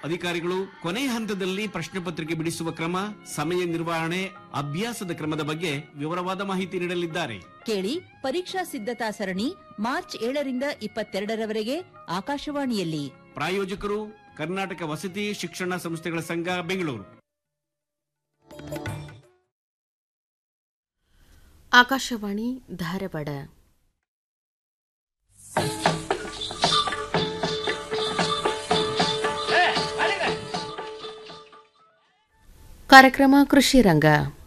ಅಧಿಕಾರಿಗಳು ಕೊನೆ ಹಂತದಲ್ಲಿ ಪ್ರಶ್ನೆ ಪತ್ರಿಕೆ ಬಿಡಿಸುವ ಕ್ರಮ ಸಮಯ ನಿರ್ವಹಣೆ ಅಭ್ಯಾಸದ ಕ್ರಮದ ಬಗ್ಗೆ ವಿವರವಾದ ಮಾಹಿತಿ ನೀಡಲಿದ್ದಾರೆ ಕೇಳಿ ಪರೀಕ್ಷಾ ಸಿದ್ಧತಾ ಸರಣಿ ಮಾರ್ಚ್ ಏಳರಿಂದ ಇಪ್ಪತ್ತೆರಡರವರೆಗೆ ಆಕಾಶವಾಣಿಯಲ್ಲಿ ಪ್ರಾಯೋಜಕರು ಕರ್ನಾಟಕ ವಸತಿ ಶಿಕ್ಷಣ ಸಂಸ್ಥೆಗಳ ಸಂಘ ಬೆಂಗಳೂರು ಆಕಾಶವಾಣಿ ಧಾರವಾಡ ಕಾರ್ಯಕ್ರಮ ಕೃಷಿ ರಂಗ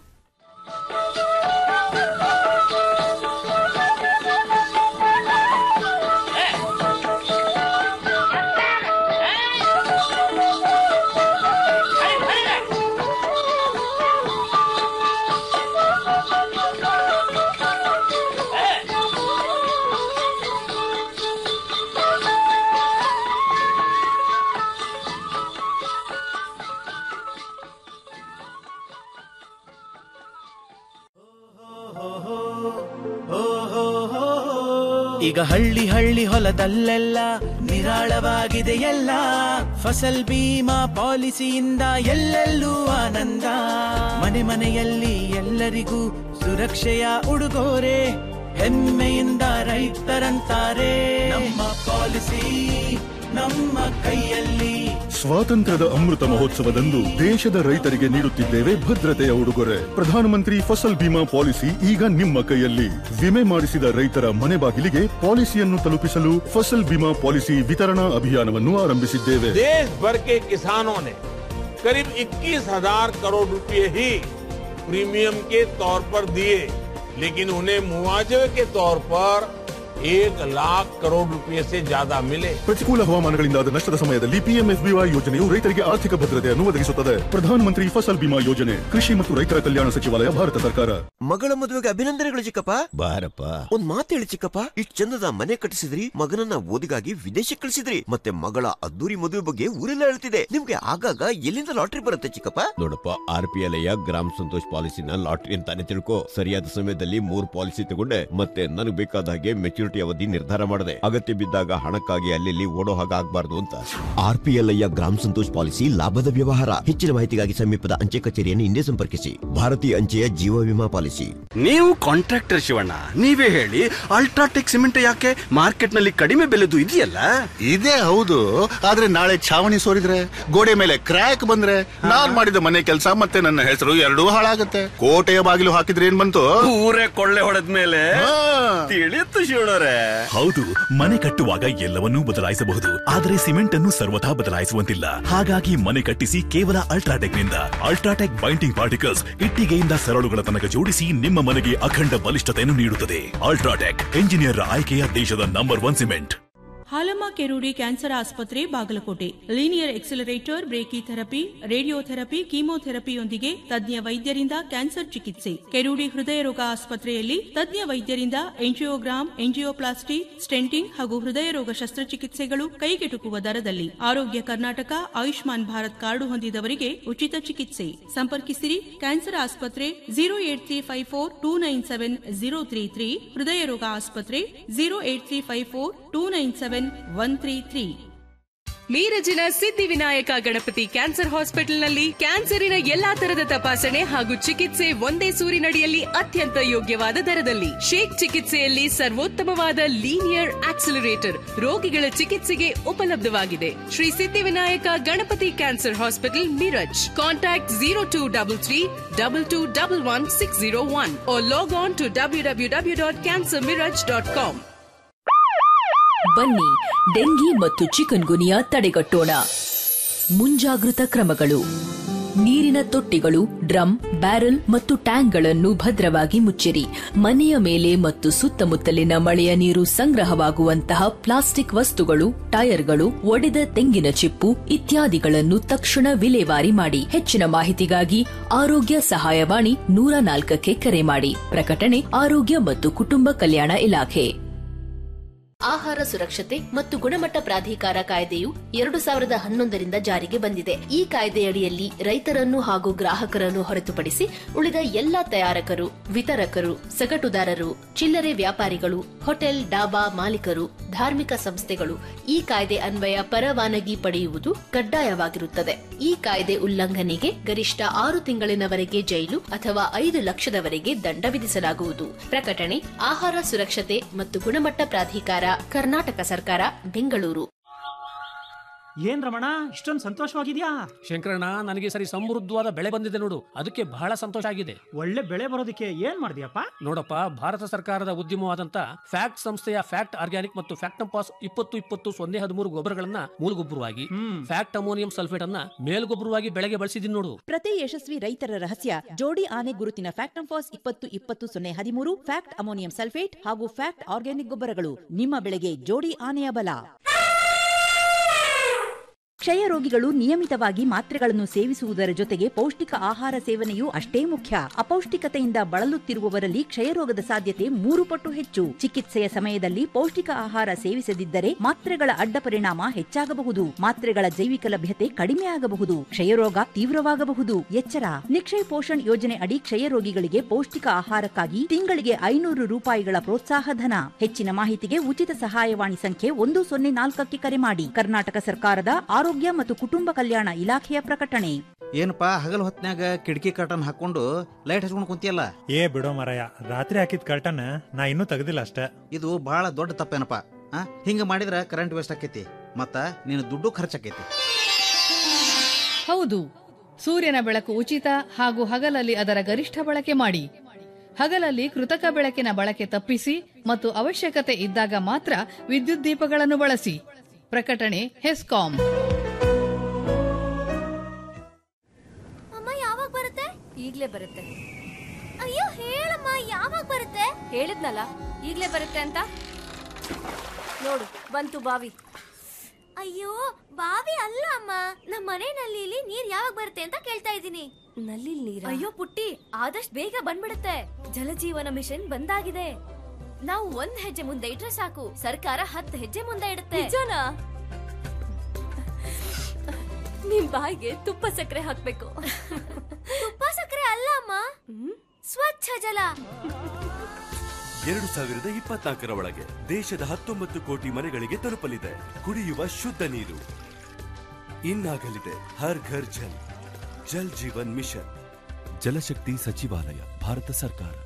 ಈಗ ಹಳ್ಳಿ ಹಳ್ಳಿ ಹೊಲದಲ್ಲೆಲ್ಲ ನಿರಾಳವಾಗಿದೆ ಎಲ್ಲ ಫಸಲ್ ಬೀಮಾ ಪಾಲಿಸಿಯಿಂದ ಎಲ್ಲೆಲ್ಲೂ ಆನಂದ ಮನೆ ಮನೆಯಲ್ಲಿ ಎಲ್ಲರಿಗೂ ಸುರಕ್ಷೆಯ ಉಡುಗೊರೆ ಹೆಮ್ಮೆಯಿಂದ ರೈತರಂತಾರೆ ನಮ್ಮ ಪಾಲಿಸಿ ನಮ್ಮ ಕೈಯಲ್ಲಿ ಸ್ವಾತಂತ್ರ್ಯದ ಅಮೃತ ಮಹೋತ್ಸವದಂದು ದೇಶದ ರೈತರಿಗೆ ನೀಡುತ್ತಿದ್ದೇವೆ ಭದ್ರತೆಯ ಉಡುಗೊರೆ ಪ್ರಧಾನಮಂತ್ರಿ ಫಸಲ್ ಬಿಮಾ ಪಾಲಿಸಿ ಈಗ ನಿಮ್ಮ ಕೈಯಲ್ಲಿ ವಿಮೆ ಮಾಡಿಸಿದ ರೈತರ ಮನೆ ಬಾಗಿಲಿಗೆ ಪಾಲಿಸಿಯನ್ನು ತಲುಪಿಸಲು ಫಸಲ್ ಬಿಮಾ ಪಾಲಿಸಿ ವಿತರಣಾ ಅಭಿಯಾನವನ್ನು ಆರಂಭಿಸಿದ್ದೇವೆ देश भर के किसानों ने करीब 21,000 करोड़ रुपए ही प्रीमियम के तौर पर दिए लेकिन उन्हें मुआवजे के तौर पर एक लाख करोड़ रुपए से ज्यादा मिले ಪ್ರತಿಕೂಲ ಹವಾಮಾನಗಳಿಂದಾದ ನಷ್ಟದ ಸಮಯದಲ್ಲಿ ಪಿಎಂಎಫ್ಬಿವೈ ಯೋಜನೆಯು ರೈತರಿಗೆ ಆರ್ಥಿಕ ಭದ್ರತೆಯನ್ನು ಒದಗಿಸುತ್ತದೆ ಪ್ರಧಾನಮಂತ್ರಿ ಫಸಲ್ ಬಿಮಾ ಯೋಜನೆ ಕೃಷಿ ಮತ್ತು ರೈತರ ಕಲ್ಯಾಣ ಸಚಿವಾಲಯ ಭಾರತ ಸರ್ಕಾರ ಮಗಳ ಮದುವೆಗೆ ಅಭಿನಂದನೆಗಳು ಚಿಕ್ಕಪ್ಪ ಬಾರಪ್ಪ ಒಂದ್ ಮಾತು ಹೇಳಿ ಚಿಕ್ಕಪ್ಪ ಇಷ್ಟ್ ಚಂದದ ಮನೆ ಕಟ್ಟಿಸಿದ್ರಿ ಮಗನನ್ನ ಓದಿಗಾಗಿ ವಿದೇಶಕ್ಕೆ ಕಳಿಸಿದ್ರಿ ಮತ್ತೆ ಮಗಳ ಅದ್ದೂರಿ ಮದುವೆ ಬಗ್ಗೆ ಊರೆಲ್ಲ ಹೇಳ್ತಿದೆ ನಿಮ್ಗೆ ಆಗಾಗ ಎಲ್ಲಿಂದ ಲಾಟ್ರಿ ಬರುತ್ತೆ ಚಿಕ್ಕಪ್ಪ ನೋಡಪ್ಪ ಆರ್ ಪಿ ಎಲ್ ಗ್ರಾಮ ಸಂತೋಷ್ ಪಾಲಿಸಿನ ಲಾಟ್ರಿ ಅಂತಾನೆ ತಿಳ್ಕೊ ಸರಿಯಾದ ಸಮಯದಲ್ಲಿ ಮೂರ್ ಪಾಲಿಸಿ ತಗೊಂಡೆ ಮತ್ತೆ ನನಗೆ ಬೇಕಾದ ಹಾಗೆ ಮೆಚುರಿಟಿ ಅವಧಿ ನಿರ್ಧಾರ ಮಾಡಿದೆ ಅಗತ್ಯ ಬಿದ್ದಾಗ ಹಣಕ್ಕಾಗಿ ಅಲ್ಲಿ ಓಡೋ ಹಾಗೆ ಆಗ್ಬಾರ್ದು ಅಂತ ಆರ್ ಪಿ ಎಲ್ ಐಯ ಗ್ರಾಮ ಸಂತೋಷ್ ಪಾಲಿಸಿ ಲಾಭದ ವ್ಯವಹಾರ ಹೆಚ್ಚಿನ ಮಾಹಿತಿಗಾಗಿ ಸಮೀಪದ ಅಂಚೆ ಕಚೇರಿಯನ್ನು ಹಿಂದೆ ಸಂಪರ್ಕಿಸಿ ಭಾರತೀಯ ಅಂಚೆಯ ಜೀವ ವಿಮಾ ಪಾಲಿಸಿ ನೀವು ಕಾಂಟ್ರಾಕ್ಟರ್ ಶಿವಣ್ಣ ನೀವೇ ಹೇಳಿ ಅಲ್ಟ್ರಾಟೆಕ್ ಸಿಮೆಂಟ್ ಯಾಕೆ ಮಾರ್ಕೆಟ್ ನಲ್ಲಿ ಕಡಿಮೆ ಬೆಲೆದು ಇದೆಯಲ್ಲ ಇದೇ ಹೌದು ಆದ್ರೆ ನಾಳೆ ಛಾವಣಿ ಸೋರಿದ್ರೆ ಗೋಡೆ ಮೇಲೆ ಕ್ರ್ಯಾಕ್ ಬಂದ್ರೆ ನಾನ್ ಮಾಡಿದ ಮನೆ ಕೆಲಸ ಮತ್ತೆ ನನ್ನ ಹೆಸರು ಎರಡೂ ಹಾಳಾಗತ್ತೆ ಕೋಟೆಯ ಬಾಗಿಲು ಹಾಕಿದ್ರೆ ಏನ್ ಬಂತು ಊರೇ ಕೊಳ್ಳೆ ಹೊಡೆದ ಮೇಲೆ ತಿಳಿಯುತ್ತು ಶಿವಣ್ಣರೇ ಹೌದು ಮನೆ ಕಟ್ಟುವಾಗ ಎಲ್ಲವನ್ನೂ ಬದಲಾಯಿಸಬಹುದು ಆದರೆ ಸಿಮೆಂಟ್ ಅನ್ನು ಸರ್ವಥಾ ಬದಲಾಯಿಸುವಂತಿಲ್ಲ ಹಾಗಾಗಿ ಮನೆ ಕಟ್ಟಿಸಿ ಕೇವಲ ಅಲ್ಟ್ರಾಟೆಕ್ ನಿಂದ ಅಲ್ಟ್ರಾಟೆಕ್ ಬೈಂಡಿಂಗ್ ಪಾರ್ಟಿಕಲ್ಸ್ ಇಟ್ಟಿಗೆಯಿಂದ ಸರಳುಗಳ ತನಕ ಜೋಡಿಸಿ ನಿಮ್ಮ ಮನೆಗೆ ಅಖಂಡ ಬಲಿಷ್ಠತೆಯನ್ನು ನೀಡುತ್ತದೆ ಅಲ್ಟ್ರಾಟೆಕ್ ಎಂಜಿನಿಯರ್ ಆಯ್ಕೆಯ ದೇಶದ number one cement Halamma Kerudi cancer ಆಸ್ಪತ್ರೆ Bagalkot linear accelerator brachytherapy radiotherapy ಕೀಮೋಥೆರಪಿಯೊಂದಿಗೆ ತಜ್ಞ ವೈದ್ಯರಿಂದ ಕ್ಯಾನ್ಸರ್ ಚಿಕಿತ್ಸೆ ಕೆರೂಡಿ ಹೃದಯ ರೋಗ ಆಸ್ಪತ್ರೆಯಲ್ಲಿ ತಜ್ಞ ವೈದ್ಯರಿಂದ ಎಂಜಿಯೋಗ್ರಾಮ್ ಎಂಜಿಯೋಪ್ಲಾಸ್ಟಿ ಸ್ಟೆಂಟಿಂಗ್ ಹಾಗೂ ಹೃದಯ ರೋಗ ಶಸ್ತ್ರಚಿಕಿತ್ಸೆಗಳು ಕೈಗೆಟುಕುವ ದರದಲ್ಲಿ ಆರೋಗ್ಯ ಕರ್ನಾಟಕ ಆಯುಷ್ಮಾನ್ ಭಾರತ್ ಕಾರ್ಡು ಹೊಂದಿದವರಿಗೆ ಉಚಿತ ಚಿಕಿತ್ಸೆ ಸಂಪರ್ಕಿಸಿರಿ ಕ್ಯಾನ್ಸರ್ ಆಸ್ಪತ್ರೆ zero eight three five four two nine seven zero three three ಹೃದಯ ರೋಗ ಆಸ್ಪತ್ರೆ zero eight three five four two nine seven one three three ಮೀರಜಿನ ಸಿದ್ಧಿವಿನಾಯಕ ಗಣಪತಿ ಕ್ಯಾನ್ಸರ್ ಹಾಸ್ಪಿಟಲ್ನಲ್ಲಿ ಕ್ಯಾನ್ಸರಿನ ಎಲ್ಲಾ ತರದ ತಪಾಸಣೆ ಹಾಗೂ ಚಿಕಿತ್ಸೆ ಒಂದೇ ಸೂರಿನಡಿಯಲ್ಲಿ ಅತ್ಯಂತ ಯೋಗ್ಯವಾದ ದರದಲ್ಲಿ ಶೇಕ್ ಚಿಕಿತ್ಸೆಯಲ್ಲಿ ಸರ್ವೋತ್ತಮವಾದ ಲೀನಿಯರ್ ಆಕ್ಸಿಲರೇಟರ್ ರೋಗಿಗಳ ಚಿಕಿತ್ಸೆಗೆ ಉಪಲಬ್ಧವಾಗಿದೆ Shri Siddhivinayak Ganapati cancer hospital Miraj contact zero two double three double two double one six zero one log on to W W W dot cancer Miraj dot com ಬನ್ನಿ ಡೆಂಗಿ ಮತ್ತು ಚಿಕನ್ ಗುನಿಯಾ ತಡೆಗಟ್ಟೋಣ ಮುಂಜಾಗೃತ ಕ್ರಮಗಳು ನೀರಿನ ತೊಟ್ಟಿಗಳು ಡ್ರಮ್ ಬ್ಯಾರಲ್ ಮತ್ತು ಟ್ಯಾಂಕ್ಗಳನ್ನು ಭದ್ರವಾಗಿ ಮುಚ್ಚಿರಿ ಮನೆಯ ಮೇಲೆ ಮತ್ತು ಸುತ್ತಮುತ್ತಲಿನ ಮಳೆಯ ನೀರು ಸಂಗ್ರಹವಾಗುವಂತಹ ಪ್ಲಾಸ್ಟಿಕ್ ವಸ್ತುಗಳು ಟೈರ್ಗಳು ಒಡೆದ ತೆಂಗಿನ ಚಿಪ್ಪು ಇತ್ಯಾದಿಗಳನ್ನು ತಕ್ಷಣ ವಿಲೇವಾರಿ ಮಾಡಿ ಹೆಚ್ಚಿನ ಮಾಹಿತಿಗಾಗಿ ಆರೋಗ್ಯ ಸಹಾಯವಾಣಿ ನೂರ ನಾಲ್ಕಕ್ಕೆ ಕರೆ ಮಾಡಿ ಪ್ರಕಟಣೆ ಆರೋಗ್ಯ ಮತ್ತು ಕುಟುಂಬ ಕಲ್ಯಾಣ ಇಲಾಖೆ ಆಹಾರ ಸುರಕ್ಷತೆ ಮತ್ತು ಗುಣಮಟ್ಟ ಪ್ರಾಧಿಕಾರ ಕಾಯ್ದೆಯು ಎರಡು ಸಾವಿರದ ಹನ್ನೊಂದರಿಂದ ಜಾರಿಗೆ ಬಂದಿದೆ ಈ ಕಾಯ್ದೆಯಡಿಯಲ್ಲಿ ರೈತರನ್ನು ಹಾಗೂ ಗ್ರಾಹಕರನ್ನು ಹೊರತುಪಡಿಸಿ ಉಳಿದ ಎಲ್ಲಾ ತಯಾರಕರು ವಿತರಕರು ಸಗಟುದಾರರು ಚಿಲ್ಲರೆ ವ್ಯಾಪಾರಿಗಳು ಹೋಟೆಲ್ ಡಾಬಾ ಮಾಲೀಕರು ಧಾರ್ಮಿಕ ಸಂಸ್ಥೆಗಳು ಈ ಕಾಯ್ದೆ ಅನ್ವಯ ಪರವಾನಗಿ ಪಡೆಯುವುದು ಕಡ್ಡಾಯವಾಗಿರುತ್ತದೆ ಈ ಕಾಯ್ದೆ ಉಲ್ಲಂಘನೆಗೆ ಗರಿಷ್ಠ ಆರು ತಿಂಗಳಿನವರೆಗೆ ಜೈಲು ಅಥವಾ ಐದು ಲಕ್ಷದವರೆಗೆ ದಂಡ ವಿಧಿಸಲಾಗುವುದು ಪ್ರಕಟಣೆ ಆಹಾರ ಸುರಕ್ಷತೆ ಮತ್ತು ಗುಣಮಟ್ಟ ಪ್ರಾಧಿಕಾರ ಕರ್ನಾಟಕ ಸರ್ಕಾರ ಬೆಂಗಳೂರು ಏನ್ ರಮಣ ಇಷ್ಟೊಂದು ಸಂತೋಷವಾಗಿದ್ಯಾ ಶಂಕರಣ್ಣ ನನಗೆ ಸರಿ ಸಮೃದ್ಧವಾದ ಬೆಳೆ ಬಂದಿದೆ ನೋಡು ಅದಕ್ಕೆ ಬಹಳ ಸಂತೋಷ ಆಗಿದೆ ಒಳ್ಳೆ ಬೆಳೆ ಬರೋದಕ್ಕೆ ಏನ್ ಮಾಡಿದ್ಯಪ್ಪ ನೋಡಪ್ಪ ಭಾರತ ಸರ್ಕಾರದ ಉದ್ಯಮವಾದಂತ ಫ್ಯಾಕ್ಟ್ ಸಂಸ್ಥೆಯ ಫ್ಯಾಕ್ಟ್ ಆರ್ಗ್ಯಾನಿಕ್ ಮತ್ತು ಫ್ಯಾಕ್ಟಂಪಾಸ್ ಇಪ್ಪತ್ತು ಇಪ್ಪತ್ತು ಸೊನ್ನೆ ಹದಿಮೂರು ಗೊಬ್ಬರಗಳನ್ನ ಮೂಲಗೊಬ್ಬರವಾಗಿ ಫ್ಯಾಕ್ಟ್ ಅಮೋನಿಯಂ ಸಲ್ಫೇಟ್ ಅನ್ನ ಮೇಲ್ಗೊಬ್ಬರವಾಗಿ ಬೆಳೆಗೆ ಬಳಸಿದೀನಿ ನೋಡು ಪ್ರತಿ ಯಶಸ್ವಿ ರೈತರ ರಹಸ್ಯ ಜೋಡಿ ಆನೆ ಗುರುತಿನ ಫ್ಯಾಕ್ಟಂಫಾಸ್ ಇಪ್ಪತ್ತು ಇಪ್ಪತ್ತು ಸೊನ್ನೆ ಹದಿಮೂರು ಫ್ಯಾಕ್ಟ್ ಅಮೋನಿಯಂ ಸಲ್ಫೇಟ್ ಹಾಗೂ ಫ್ಯಾಕ್ಟ್ ಆರ್ಗ್ಯಾನಿಕ್ ಗೊಬ್ಬರಗಳು ನಿಮ್ಮ ಬೆಳೆಗೆ ಜೋಡಿ ಆನೆಯ ಬಲ ಕ್ಷಯ ರೋಗಿಗಳು ನಿಯಮಿತವಾಗಿ ಮಾತ್ರೆಗಳನ್ನು ಸೇವಿಸುವುದರ ಜೊತೆಗೆ ಪೌಷ್ಟಿಕ ಆಹಾರ ಸೇವನೆಯೂ ಅಷ್ಟೇ ಮುಖ್ಯ ಅಪೌಷ್ಟಿಕತೆಯಿಂದ ಬಳಲುತ್ತಿರುವವರಲ್ಲಿ ಕ್ಷಯರೋಗದ ಸಾಧ್ಯತೆ ಮೂರು ಪಟ್ಟು ಹೆಚ್ಚು ಚಿಕಿತ್ಸೆಯ ಸಮಯದಲ್ಲಿ ಪೌಷ್ಟಿಕ ಆಹಾರ ಸೇವಿಸದಿದ್ದರೆ ಮಾತ್ರೆಗಳ ಅಡ್ಡ ಪರಿಣಾಮ ಹೆಚ್ಚಾಗಬಹುದು ಮಾತ್ರೆಗಳ ಜೈವಿಕ ಲಭ್ಯತೆ ಕಡಿಮೆ ಆಗಬಹುದು ಕ್ಷಯರೋಗ ತೀವ್ರವಾಗಬಹುದು ಎಚ್ಚರ ನಿಕ್ಷಯ್ ಪೋಷಣ್ ಯೋಜನೆ ಅಡಿ ಕ್ಷಯ ರೋಗಿಗಳಿಗೆ ಪೌಷ್ಟಿಕ ಆಹಾರಕ್ಕಾಗಿ ತಿಂಗಳಿಗೆ ಐನೂರು ರೂಪಾಯಿಗಳ ಪ್ರೋತ್ಸಾಹ ಧನ ಹೆಚ್ಚಿನ ಮಾಹಿತಿಗೆ ಉಚಿತ ಸಹಾಯವಾಣಿ ಸಂಖ್ಯೆ ಒಂದು ಸೊನ್ನೆ ನಾಲ್ಕಕ್ಕೆ ಕರೆ ಮಾಡಿ ಕರ್ನಾಟಕ ಸರ್ಕಾರದ ಆರೋಗ್ಯ ಮತ್ತು ಕುಟುಂಬ ಕಲ್ಯಾಣ ಇಲಾಖೆಯ ಪ್ರಕಟಣೆ ಏನಪ್ಪಾ ಹಗಲ್ ಹೊತ್ನ್ಯಾಗ ಕಿಟಕಿ ಕರ್ಟನ್ ಹಾಕೊಂಡು ಲೈಟ್ ಹಚ್ಕೊಂಡು ಕುಂತಿಯಲ್ಲ ಏ ಬಿಡೋ ಮರಯ ರಾತ್ರಿ ಹಾಕಿದ ಕರ್ಟನ್ ನಾ ಇನ್ನೂ ತೆಗ್ದಿಲ್ಲ ಅಷ್ಟೇ ಇದು ಬಹಳ ದೊಡ್ಡ ತಪ್ಪೇನಪ್ಪ ಆ ಹಿಂಗ ಮಾಡಿದ್ರ ಕರೆಂಟ್ ವೇಸ್ಟ್ ಆಕೈತಿ ಮತ್ತ ನಿನ್ನ ದುಡ್ಡು ಖರ್ಚಾಕೈತಿ ಹೌದು ಸೂರ್ಯನ ಬೆಳಕು ಉಚಿತ ಹಾಗೂ ಹಗಲಲ್ಲಿ ಅದರ ಗರಿಷ್ಠ ಬಳಕೆ ಮಾಡಿ ಹಗಲಲ್ಲಿ ಕೃತಕ ಬೆಳಕಿನ ಬಳಕೆ ತಪ್ಪಿಸಿ ಮತ್ತು ಅವಶ್ಯಕತೆ ಇದ್ದಾಗ ಮಾತ್ರ ವಿದ್ಯುತ್ ದೀಪಗಳನ್ನು ಬಳಸಿ ಪ್ರಕಟಣೆ ಹೆಸ್ಕಾಂ ಅಮ್ಮ ಯಾವಾಗ ಬರುತ್ತೆ ಈಗ್ಲೇ ಬರುತ್ತೆ ಅಯ್ಯೋ ಹೇಳಮ್ಮ ಯಾವಾಗ ಬರುತ್ತೆ ಹೇಳಿದ್ನಲ್ಲ ಈಗ್ಲೇ ಬರುತ್ತೆ ಅಂತ ನೋಡು ಬಂತು ಬಾವಿ ಅಯ್ಯೋ ಬಾವಿ ಅಲ್ಲ ಅಮ್ಮ ನಮ್ಮ ಮನೆ ನಲ್ಲಿಲಿ ನೀರ್ ಯಾವಾಗ ಬರುತ್ತೆ ಅಂತ ಕೇಳ್ತಾ ಇದ್ದೀನಿ ನಲ್ಲಿ ನೀರ ಅಯ್ಯೋ ಪುಟ್ಟಿ ಆದಷ್ಟು ಬೇಗ ಬಂದ್ಬಿಡುತ್ತೆ ಜಲಜೀವನ ಮಿಷನ್ ಬಂದಾಗಿದೆ ನಾವು ಒಂದ್ ಹೆಜ್ಜೆ ಮುಂದೆ ಇಟ್ರೆ ಸಾಕು ಸರ್ಕಾರ ಹತ್ತು ಹೆಜ್ಜೆ ಮುಂದೆ ಇಡುತ್ತೆ ನಿಜನಾ ನಿಮ್ ಬಾಯಿಗೆ ತುಪ್ಪ ಸಕ್ಕರೆ ಹಾಕ್ಬೇಕು ತುಪ್ಪ ಸಕ್ಕರೆ ಅಲ್ಲ ಅಮ್ಮ ಸ್ವಚ್ಛ ಜಲ ಎರಡು ಸಾವಿರದ ಇಪ್ಪತ್ನಾಲ್ಕರ ಒಳಗೆ ದೇಶದ ಹತ್ತೊಂಬತ್ತು ಕೋಟಿ ಮನೆಗಳಿಗೆ ತಲುಪಲಿದೆ ಕುಡಿಯುವ ಶುದ್ಧ ನೀರು ಇನ್ನಾಗಲಿದೆ ಹರ್ ಘರ್ ಜಲ್ ಜಲ್ ಜೀವನ್ ಮಿಷನ್ ಜಲಶಕ್ತಿ ಸಚಿವಾಲಯ ಭಾರತ ಸರ್ಕಾರ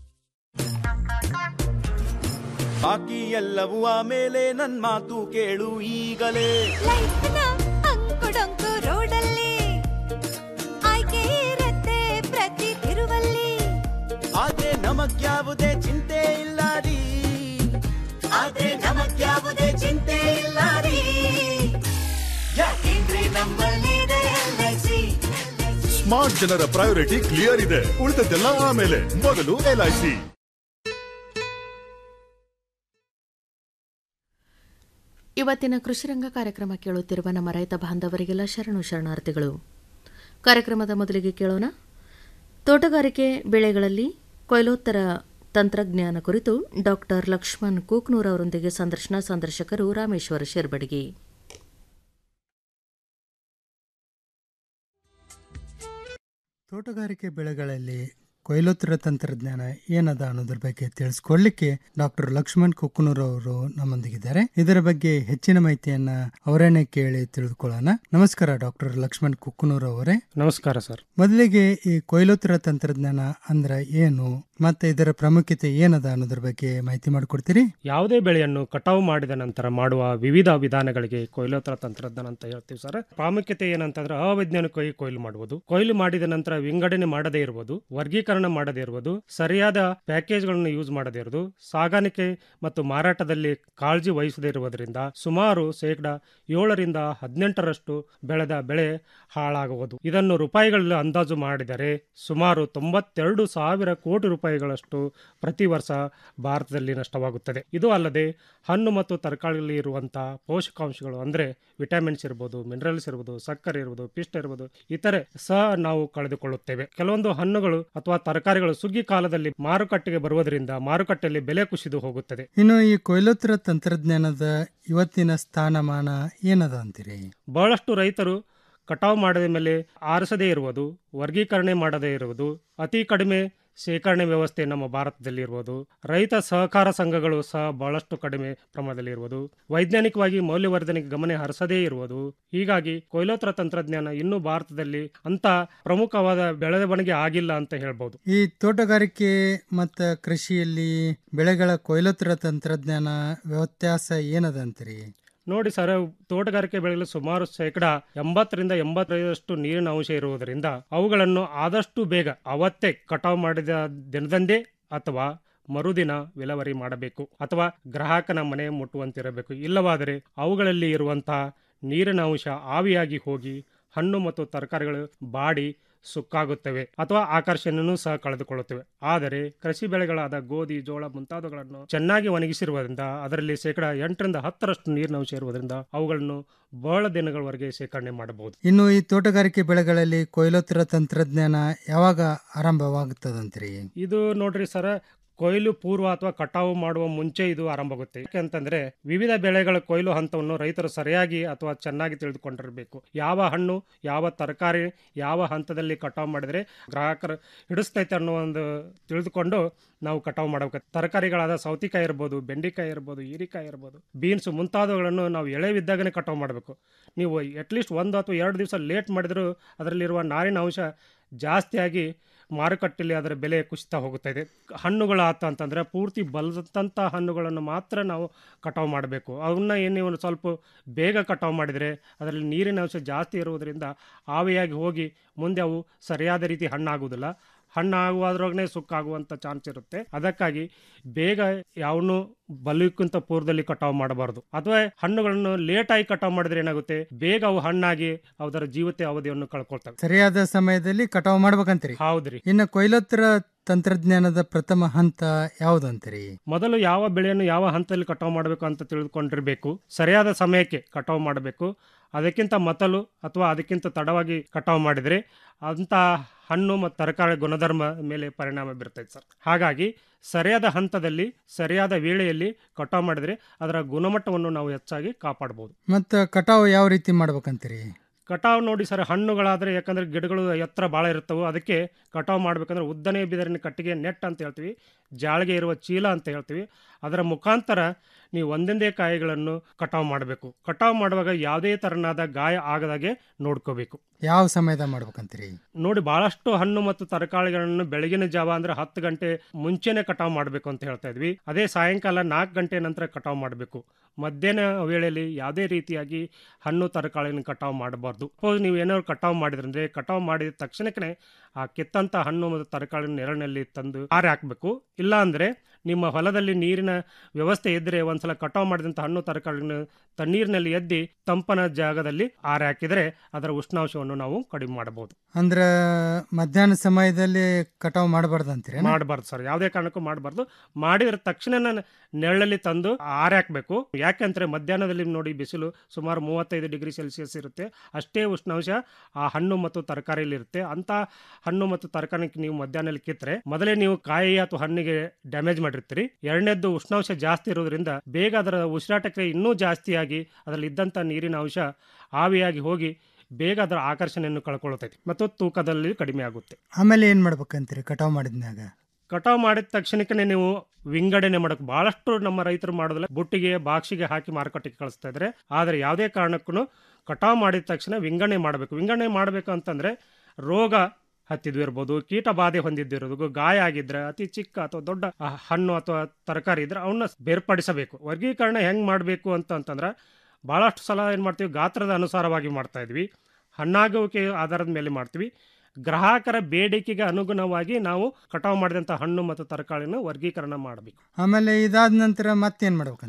ಬಾಕಿ ಎಲ್ಲವೂ ಆಮೇಲೆ ನನ್ ಮಾತು ಕೇಳು ಈಗಲೇ ಅಂಕುಡೊಂಕು ರೋಡಲ್ಲಿ ಆಯ್ಕೆ ಇರತ್ತೆ ಪ್ರತಿ ತಿರುವಲ್ಲಿ ಆದ್ರೆ ನಮಗ್ಯಾವುದೇ ಚಿಂತೆ ಇಲ್ಲ ರೀ ಆದ್ರೆ ನಮಗ್ಯಾವುದೇ ಚಿಂತೆ ಇಲ್ಲ ರೀ ಯಾಕೆಂದ್ರೆ ನಮ್ಮಲ್ಲಿದೆ LIC. ಸ್ಮಾರ್ಟ್ ಜನರ ಪ್ರಯಾರಿಟಿ ಕ್ಲಿಯರ್ ಇದೆ ಉಳಿದದ್ದೆಲ್ಲ ಆಮೇಲೆ ಮೊದಲು ಎಲ್ಐಸಿ ಇವತ್ತಿನ ಕೃಷಿರಂಗ ಕಾರ್ಯಕ್ರಮ ಕೇಳುತ್ತಿರುವ ನಮ್ಮ ರೈತ ಬಾಂಧವರಿಗೆಲ್ಲ ಶರಣು ಶರಣಾರ್ಥಿಗಳು ಕಾರ್ಯಕ್ರಮದ ಮೊದಲಿಗೆ ಕೇಳೋಣ ತೋಟಗಾರಿಕೆ ಬೆಳೆಗಳಲ್ಲಿ ಕೊಯ್ಲೋತ್ತರ ತಂತ್ರಜ್ಞಾನ ಕುರಿತು ಡಾಕ್ಟರ್ ಲಕ್ಷ್ಮಣ್ ಕೂಕ್ನೂರ್ ಅವರೊಂದಿಗೆ ಸಂದರ್ಶನ ಸಂದರ್ಶಕರು ರಾಮೇಶ್ವರ ಶಿರ್ಬಡಗಿ ತೋಟಗಾರಿಕೆ ಬೆಳೆಗಳಲ್ಲಿ ಕೊಯ್ಲೋತ್ತರ ತಂತ್ರಜ್ಞಾನ ಏನದ ಅನ್ನೋದ್ರ ಬಗ್ಗೆ ತಿಳಿಸ್ಕೊಡ್ಲಿಕ್ಕೆ ಡಾಕ್ಟರ್ ಲಕ್ಷ್ಮಣ್ ಕುಕ್ಕನೂರ್ ಅವರು ನಮ್ಮೊಂದಿಗಿದ್ದಾರೆ ಇದರ ಬಗ್ಗೆ ಹೆಚ್ಚಿನ ಮಾಹಿತಿಯನ್ನ ಅವರನ್ನೇ ಕೇಳಿ ತಿಳಿದುಕೊಳ್ಳೋಣ ನಮಸ್ಕಾರ ಡಾಕ್ಟರ್ ಲಕ್ಷ್ಮಣ್ ಕುಕ್ಕನೂರ್ ಅವರೇ ನಮಸ್ಕಾರ ಸರ್ ಮೊದಲಿಗೆ ಈ ಕೊಯ್ಲೋತ್ತರ ತಂತ್ರಜ್ಞಾನ ಅಂದ್ರ ಏನು ಮತ್ತೆ ಇದರ ಪ್ರಾಮುಖ್ಯತೆ ಏನದ ಅನ್ನೋದ್ರ ಬಗ್ಗೆ ಮಾಹಿತಿ ಮಾಡಿಕೊಡ್ತೀರಿ ಯಾವುದೇ ಬೆಳೆಯನ್ನು ಕಟಾವು ಮಾಡಿದ ನಂತರ ಮಾಡುವ ವಿವಿಧ ವಿಧಾನಗಳಿಗೆ ಕೊಯ್ಲೋತ್ತರ ತಂತ್ರಜ್ಞಾನ ಅಂತ ಹೇಳ್ತೀವಿ ಸರ್ ಪ್ರಾಮುಖ್ಯತೆ ಏನಂತಂದ್ರೆ ಅವೈಜ್ಞಾನಿಕವಾಗಿ ಕೊಯ್ಲು ಮಾಡುವುದು ಕೊಯ್ಲು ಮಾಡಿದ ನಂತರ ವಿಂಗಡಣೆ ಮಾಡದೇ ಇರುವುದು ವರ್ಗೀಕರಣ ಮಾಡದೇ ಇರುವುದು ಸರಿಯಾದ ಪ್ಯಾಕೇಜ್ಗಳನ್ನು ಯೂಸ್ ಮಾಡದೇ ಇರುವುದು ಸಾಗಾಣಿಕೆ ಮತ್ತು ಮಾರಾಟದಲ್ಲಿ ಕಾಳಜಿ ವಹಿಸದೇ ಇರುವುದರಿಂದ ಸುಮಾರು ಶೇಕಡ ಏಳರಿಂದ ಹದಿನೆಂಟರಷ್ಟು ಬೆಳೆದ ಬೆಳೆ ಹಾಳಾಗುವುದು ಇದನ್ನು ರೂಪಾಯಿಗಳಲ್ಲಿ ಅಂದಾಜು ಮಾಡಿದರೆ ಸುಮಾರು ತೊಂಬತ್ತೆರಡು ಸಾವಿರ ಕೋಟಿ ರೂಪಾಯಿ ರೂಪಾಯಿಗಳಷ್ಟು ಪ್ರತಿ ವರ್ಷ ಭಾರತದಲ್ಲಿ ನಷ್ಟವಾಗುತ್ತದೆ ಇದು ಅಲ್ಲದೆ ಹಣ್ಣು ಮತ್ತು ತರಕಾರಿಗಳಲ್ಲಿ ಇರುವಂತಹ ಪೋಷಕಾಂಶಗಳು ಅಂದರೆ ವಿಟಮಿನ್ಸ್ ಇರ್ಬೋದು ಮಿನರಲ್ಸ್ ಇರ್ಬೋದು ಸಕ್ಕರೆ ಇರ್ಬೋದು ಪಿಷ್ಟ ಇರ್ಬೋದು ಇತರೆ ಸಹ ನಾವು ಕಳೆದುಕೊಳ್ಳುತ್ತೇವೆ ಕೆಲವೊಂದು ಹಣ್ಣುಗಳು ಅಥವಾ ತರಕಾರಿಗಳು ಸುಗ್ಗಿ ಕಾಲದಲ್ಲಿ ಮಾರುಕಟ್ಟೆಗೆ ಬರುವುದರಿಂದ ಮಾರುಕಟ್ಟೆಯಲ್ಲಿ ಬೆಲೆ ಕುಸಿದು ಹೋಗುತ್ತದೆ ಇನ್ನು ಈ ಕೊಯ್ಲೋತ್ತರ ತಂತ್ರಜ್ಞಾನದ ಇವತ್ತಿನ ಸ್ಥಾನಮಾನ ಏನದ ಅಂತೀರಿ ಬಹಳಷ್ಟು ರೈತರು ಕಟಾವು ಮಾಡಿದ ಮೇಲೆ ಆರಿಸದೇ ಇರುವುದು ವರ್ಗೀಕರಣೆ ಮಾಡದೇ ಇರುವುದು ಅತಿ ಕಡಿಮೆ ಶೇಖರಣೆ ವ್ಯವಸ್ಥೆ ನಮ್ಮ ಭಾರತದಲ್ಲಿ ಇರುವುದು ರೈತ ಸಹಕಾರ ಸಂಘಗಳು ಸಹ ಬಹಳಷ್ಟು ಕಡಿಮೆ ಪ್ರಮಾಣದಲ್ಲಿ ಇರುವುದು ವೈಜ್ಞಾನಿಕವಾಗಿ ಮೌಲ್ಯವರ್ಧನೆಗೆ ಗಮನ ಹರಿಸದೇ ಇರುವುದು ಹೀಗಾಗಿ ಕೊಯ್ಲೋತ್ತರ ತಂತ್ರಜ್ಞಾನ ಇನ್ನೂ ಭಾರತದಲ್ಲಿ ಅಂತ ಪ್ರಮುಖವಾದ ಬೆಳವಣಿಗೆ ಆಗಿಲ್ಲ ಅಂತ ಹೇಳ್ಬೋದು ಈ ತೋಟಗಾರಿಕೆ ಮತ್ತು ಕೃಷಿಯಲ್ಲಿ ಬೆಳೆಗಳ ಕೊಯ್ಲೋತ್ತರ ತಂತ್ರಜ್ಞಾನ ವ್ಯತ್ಯಾಸ ಏನದ ಅಂತೀರಿ ನೋಡಿ ಸರ್ ತೋಟಗಾರಿಕೆ ಬೆಳೆಗಳು ಸುಮಾರು ಶೇಕಡ ಎಂಬತ್ತರಿಂದ ಎಂಬತ್ತೈದರಷ್ಟು ನೀರಿನ ಅಂಶ ಇರುವುದರಿಂದ ಅವುಗಳನ್ನು ಆದಷ್ಟು ಬೇಗ ಅವತ್ತೇ ಕಟಾವು ಮಾಡಿದ ದಿನದಂದೇ ಅಥವಾ ಮರುದಿನ ವಿಲೇವಾರಿ ಮಾಡಬೇಕು ಅಥವಾ ಗ್ರಾಹಕನ ಮನೆ ಮುಟ್ಟುವಂತಿರಬೇಕು ಇಲ್ಲವಾದರೆ ಅವುಗಳಲ್ಲಿ ಇರುವಂತಹ ನೀರಿನ ಅಂಶ ಆವಿಯಾಗಿ ಹೋಗಿ ಹಣ್ಣು ಮತ್ತು ತರಕಾರಿಗಳು ಬಾಡಿ ಸುಕ್ಕಾಗುತ್ತವೆ ಅಥವಾ ಆಕರ್ಷಣೆಯನ್ನು ಸಹ ಕಳೆದುಕೊಳ್ಳುತ್ತವೆ ಆದರೆ ಕೃಷಿ ಬೆಳೆಗಳಾದ ಗೋಧಿ ಜೋಳ ಮುಂತಾದವುಗಳನ್ನು ಚೆನ್ನಾಗಿ ಒಣಗಿಸಿರುವುದರಿಂದ ಅದರಲ್ಲಿ ಶೇಕಡ ಎಂಟರಿಂದ ಹತ್ತರಷ್ಟು ನೀರಿನ ಅಂಶ ಇರುವುದರಿಂದ ಅವುಗಳನ್ನು ಬಹಳ ದಿನಗಳವರೆಗೆ ಶೇಖರಣೆ ಮಾಡಬಹುದು ಇನ್ನು ಈ ತೋಟಗಾರಿಕೆ ಬೆಳೆಗಳಲ್ಲಿ ಕೊಯ್ಲೋತ್ತರ ತಂತ್ರಜ್ಞಾನ ಯಾವಾಗ ಆರಂಭವಾಗುತ್ತದಂತೀರಿ ಇದು ನೋಡ್ರಿ ಸರ ಕೊಯ್ಲು ಪೂರ್ವ ಅಥವಾ ಕಟಾವು ಮಾಡುವ ಮುಂಚೆ ಇದು ಆರಂಭವಾಗುತ್ತೆ ಯಾಕೆಂತಂದ್ರೆ ವಿವಿಧ ಬೆಳೆಗಳ ಕೊಯ್ಲು ಹಂತವನ್ನು ರೈತರು ಸರಿಯಾಗಿ ಅಥವಾ ಚೆನ್ನಾಗಿ ತಿಳಿದುಕೊಂಡಿರಬೇಕು ಯಾವ ಹಣ್ಣು ಯಾವ ತರಕಾರಿ ಯಾವ ಹಂತದಲ್ಲಿ ಕಟಾವು ಮಾಡಿದ್ರೆ ಗ್ರಾಹಕರು ಹಿಡಿಸ್ತೈತೆ ಅನ್ನೋ ಒಂದು ತಿಳಿದುಕೊಂಡು ನಾವು ಕಟಾವು ಮಾಡಬೇಕು ತರಕಾರಿಗಳಾದ ಸೌತಿಕಾಯಿ ಇರ್ಬೋದು ಬೆಂಡೆಕಾಯಿ ಇರ್ಬೋದು ಹೀರಿಕಾಯಿ ಇರ್ಬೋದು ಬೀನ್ಸ್ ಮುಂತಾದವುಗಳನ್ನು ನಾವು ಎಳೆವಿದ್ದಾಗನೇ ಕಟಾವು ಮಾಡಬೇಕು ನೀವು ಅಟ್ಲೀಸ್ಟ್ ಒಂದು ಅಥವಾ ಎರಡು ದಿವಸ ಲೇಟ್ ಮಾಡಿದರೂ ಅದರಲ್ಲಿರುವ ನಾರಿನ ಅಂಶ ಜಾಸ್ತಿಯಾಗಿ ಮಾರುಕಟ್ಟೆಯಲ್ಲಿ ಅದರ ಬೆಲೆ ಕುಸಿತಾ ಹೋಗ್ತಾ ಇದೆ ಹಣ್ಣುಗಳಾತ ಅಂತಂದರೆ ಪೂರ್ತಿ ಬಲದಂಥ ಹಣ್ಣುಗಳನ್ನು ಮಾತ್ರ ನಾವು ಕಟಾವು ಮಾಡಬೇಕು ಅವನ್ನ ಏನು ನೀವು ಒಂದು ಸ್ವಲ್ಪ ಬೇಗ ಕಟಾವು ಮಾಡಿದರೆ ಅದರಲ್ಲಿ ನೀರಿನ ಅಂಶ ಜಾಸ್ತಿ ಇರುವುದರಿಂದ ಆವಿಯಾಗಿ ಹೋಗಿ ಮುಂದೆ ಅವು ಸರಿಯಾದ ರೀತಿ ಹಣ್ಣಾಗುವುದಿಲ್ಲ ಹಣ್ಣಾಗುವುದ್ರೊಳಗನೆ ಸುಕ್ಕಾಗುವಂಥ ಚಾನ್ಸ್ ಇರುತ್ತೆ ಅದಕ್ಕಾಗಿ ಬೇಗ ಯಾವನು ಬಲಿಕ್ಕಿಂತ ಪೂರ್ವದಲ್ಲಿ ಕಟಾವು ಮಾಡಬಾರದು ಅಥವಾ ಹಣ್ಣುಗಳನ್ನು ಲೇಟಾಗಿ ಕಟಾವು ಮಾಡಿದ್ರೆ ಏನಾಗುತ್ತೆ ಬೇಗ ಅವು ಹಣ್ಣಾಗಿ ಅದರ ಜೀವಿತ ಅವಧಿಯನ್ನು ಕಳ್ಕೊಳ್ತವೆ ಸರಿಯಾದ ಸಮಯದಲ್ಲಿ ಕಟಾವು ಮಾಡ್ಬೇಕಂತೀರಿ ಹೌದ್ರಿ ಇನ್ನು ಕೊಯ್ಲೋತ್ತರ ತಂತ್ರಜ್ಞಾನದ ಪ್ರಥಮ ಹಂತ ಯಾವುದಂತೀರಿ ಮೊದಲು ಯಾವ ಬೆಳೆಯನ್ನು ಯಾವ ಹಂತದಲ್ಲಿ ಕಟಾವು ಮಾಡಬೇಕು ಅಂತ ತಿಳಿದುಕೊಂಡಿರಬೇಕು ಸರಿಯಾದ ಸಮಯಕ್ಕೆ ಕಟಾವು ಮಾಡಬೇಕು ಅದಕ್ಕಿಂತ ಮೊದಲು ಅಥವಾ ಅದಕ್ಕಿಂತ ತಡವಾಗಿ ಕಟಾವು ಮಾಡಿದರೆ ಅಂಥ ಹಣ್ಣು ಮತ್ತು ತರಕಾರಿ ಗುಣಧರ್ಮ ಮೇಲೆ ಪರಿಣಾಮ ಬೀರ್ತೈತೆ ಸರ್ ಹಾಗಾಗಿ ಸರಿಯಾದ ಹಂತದಲ್ಲಿ ಸರಿಯಾದ ವೇಳೆಯಲ್ಲಿ ಕಟಾವು ಮಾಡಿದರೆ ಅದರ ಗುಣಮಟ್ಟವನ್ನು ನಾವು ಹೆಚ್ಚಾಗಿ ಕಾಪಾಡ್ಬೋದು ಮತ್ತು ಕಟಾವು ಯಾವ ರೀತಿ ಮಾಡ್ಬೇಕಂತೀರಿ ಕಟಾವು ನೋಡಿ ಸರ್ ಹಣ್ಣುಗಳಾದರೆ ಯಾಕಂದರೆ ಗಿಡಗಳು ಎತ್ತರ ಭಾಳ ಇರ್ತವೆ ಅದಕ್ಕೆ ಕಟಾವು ಮಾಡಬೇಕಂದ್ರೆ ಉದ್ದನೆಯ ಬಿದರಿನ ಕಟ್ಟಿಗೆ ನೆಟ್ ಅಂತ ಹೇಳ್ತೀವಿ ಜಾಳಿಗೆ ಇರುವ ಚೀಲ ಅಂತ ಹೇಳ್ತೀವಿ ಅದರ ಮುಖಾಂತರ ನೀವು ಒಂದೊಂದೇ ಕಾಯಿಗಳನ್ನು ಕಟಾವು ಮಾಡಬೇಕು ಕಟಾವು ಮಾಡುವಾಗ ಯಾವುದೇ ತೆರನಾದ ಗಾಯ ಆಗದಾಗೆ ನೋಡ್ಕೋಬೇಕು ಯಾವ ಸಮಯದ ಮಾಡ್ಬೇಕಂತೀರಿ ನೋಡಿ ಬಹಳಷ್ಟು ಹಣ್ಣು ಮತ್ತು ತರಕಾರಿಗಳನ್ನು ಬೆಳಗಿನ ಜಾವ ಅಂದ್ರೆ ಹತ್ತು ಗಂಟೆ ಮುಂಚೆನೆ ಕಟಾವು ಮಾಡಬೇಕು ಅಂತ ಹೇಳ್ತಾ ಇದ್ವಿ ಅದೇ ಸಾಯಂಕಾಲ ನಾಲ್ಕು ಗಂಟೆ ನಂತರ ಕಟಾವು ಮಾಡಬೇಕು ಮಧ್ಯಾಹ್ನ ವೇಳೆಯಲ್ಲಿ ಯಾವುದೇ ರೀತಿಯಾಗಿ ಹಣ್ಣು ತರಕಾರಿಯನ್ನು ಕಟಾವು ಮಾಡಬಾರ್ದು ಸಪೋಸ್ ನೀವು ಏನಾದ್ರು ಕಟಾವು ಮಾಡಿದ್ರಂದ್ರೆ ಕಟಾವು ಮಾಡಿದ ತಕ್ಷಣಕ್ಕೆ ಆ ಕಿತ್ತಂತ ಹಣ್ಣು ಮತ್ತು ತರಕಾರಿ ನೆರಳಿನಲ್ಲಿ ತಂದು ಆರೆ ಹಾಕಬೇಕು ಇಲ್ಲ ಅಂದ್ರೆ ನಿಮ್ಮ ಹೊಲದಲ್ಲಿ ನೀರಿನ ವ್ಯವಸ್ಥೆ ಇದ್ದರೆ ಒಂದ್ಸಲ ಕಟಾವು ಮಾಡಿದಂಥ ಹಣ್ಣು ತರಕಾರಿನ ತಣ್ಣೀರಿನಲ್ಲಿ ಎದ್ದಿ ತಂಪನ ಜಾಗದಲ್ಲಿ ಆರೆ ಹಾಕಿದರೆ ಅದರ ಉಷ್ಣಾಂಶವನ್ನು ನಾವು ಕಡಿಮೆ ಮಾಡಬಹುದು ಅಂದ್ರ ಮಧ್ಯಾಹ್ನ ಸಮಯದಲ್ಲಿ ಕಟಾವು ಮಾಡಬಾರ್ದು ಅಂತೀರಿ ಮಾಡಬಾರ್ದು ಸರ್ ಯಾವುದೇ ಕಾರಣಕ್ಕೂ ಮಾಡಬಾರ್ದು ಮಾಡಿದ್ರ ತಕ್ಷಣ ನೆರಳಲ್ಲಿ ತಂದು ಆರೆ ಹಾಕಬೇಕು ಯಾಕೆಂದ್ರೆ ಮಧ್ಯಾಹ್ನದಲ್ಲಿ ನೋಡಿ ಬಿಸಿಲು ಸುಮಾರು ಮೂವತ್ತೈದು ಡಿಗ್ರಿ ಸೆಲ್ಸಿಯಸ್ ಇರುತ್ತೆ ಅಷ್ಟೇ ಉಷ್ಣಾಂಶ ಆ ಹಣ್ಣು ಮತ್ತು ತರಕಾರಿಯಲ್ಲಿ ಇರುತ್ತೆ ಅಂತ ಹಣ್ಣು ಮತ್ತು ತರಕಾರಿ ನೀವು ಮಧ್ಯಾಹ್ನದಲ್ಲಿ ಕಿತ್ತರೆ ಮೊದಲೇ ನೀವು ಕಾಯಿ ಅಥವಾ ಹಣ್ಣಿಗೆ ಡ್ಯಾಮೇಜ್ ಮಾಡಿರ್ತೀರಿ ಎರಡನೇದ್ದು ಉಷ್ಣಾಂಶ ಜಾಸ್ತಿ ಇರೋದ್ರಿಂದ ಬೇಗ ಅದರ ಉಸಿರಾಟಕ್ಕೆ ಇನ್ನೂ ಜಾಸ್ತಿಯಾಗಿ ಅದರಲ್ಲಿ ಇದ್ದಂಥ ನೀರಿನ ಅಂಶ ಆವಿಯಾಗಿ ಹೋಗಿ ಬೇಗ ಅದರ ಆಕರ್ಷಣೆಯನ್ನು ಕಳ್ಕೊಳ್ಳುತ್ತೈತಿ ಮತ್ತು ತೂಕದಲ್ಲಿ ಕಡಿಮೆ ಆಗುತ್ತೆ ಆಮೇಲೆ ಏನ್ ಮಾಡ್ಬೇಕಂತೀರಿ ಕಟಾವು ಮಾಡಿದ್ಮ್ಯಾಗ ಕಟಾವು ಮಾಡಿದ ತಕ್ಷಣಕ್ಕೆ ನೀವು ವಿಂಗಡಣೆ ಮಾಡಕ್ಕೆ ಬಹಳಷ್ಟು ನಮ್ಮ ರೈತರು ಮಾಡೋದಿಲ್ಲ ಬುಟ್ಟಿಗೆ ಬಾಕ್ಸಿಗೆ ಹಾಕಿ ಮಾರುಕಟ್ಟೆಗೆ ಕಳಿಸ್ತಾ ಇದ್ದಾರೆ ಆದರೆ ಯಾವುದೇ ಕಾರಣಕ್ಕೂ ಕಟಾವು ಮಾಡಿದ ತಕ್ಷಣ ವಿಂಗಡಣೆ ಮಾಡಬೇಕು ವಿಂಗಡಣೆ ಮಾಡಬೇಕು ಅಂತಂದ್ರೆ ರೋಗ ಹತ್ತಿದ್ದು ಇರ್ಬೋದು ಕೀಟ ಬಾಧೆ ಹೊಂದಿದ್ದಿರೋದು ಗಾಯ ಆಗಿದ್ರೆ ಅತಿ ಚಿಕ್ಕ ಅಥವಾ ದೊಡ್ಡ ಆ, ಹಣ್ಣು ಅಥವಾ ತರಕಾರಿ ಇದ್ರೆ ಅವನ್ನ ಬೇರ್ಪಡಿಸಬೇಕು ವರ್ಗೀಕರಣ ಹೆಂಗ್ ಮಾಡಬೇಕು ಅಂತ ಅಂತಂದ್ರೆ ಬಹಳಷ್ಟು ಸಲ ಏನು ಮಾಡ್ತೀವಿ ಗಾತ್ರದ ಅನುಸಾರವಾಗಿ ಮಾಡ್ತಾ ಇದ್ವಿ ಹಣ್ಣಾಗುವಿಕೆ ಆಧಾರದ ಮೇಲೆ ಮಾಡ್ತೀವಿ ಗ್ರಾಹಕರ ಬೇಡಿಕೆಗೆ ಅನುಗುಣವಾಗಿ ನಾವು ಕಟಾವು ಮಾಡಿದಂಥ ಹಣ್ಣು ಮತ್ತು ತರಕಾರಿನ ವರ್ಗೀಕರಣ ಮಾಡಬೇಕು ಆಮೇಲೆ ಇದಾದ ನಂತರ ಮತ್ತೇನ್ ಮಾಡ್ಬೇಕಂತೀರಿ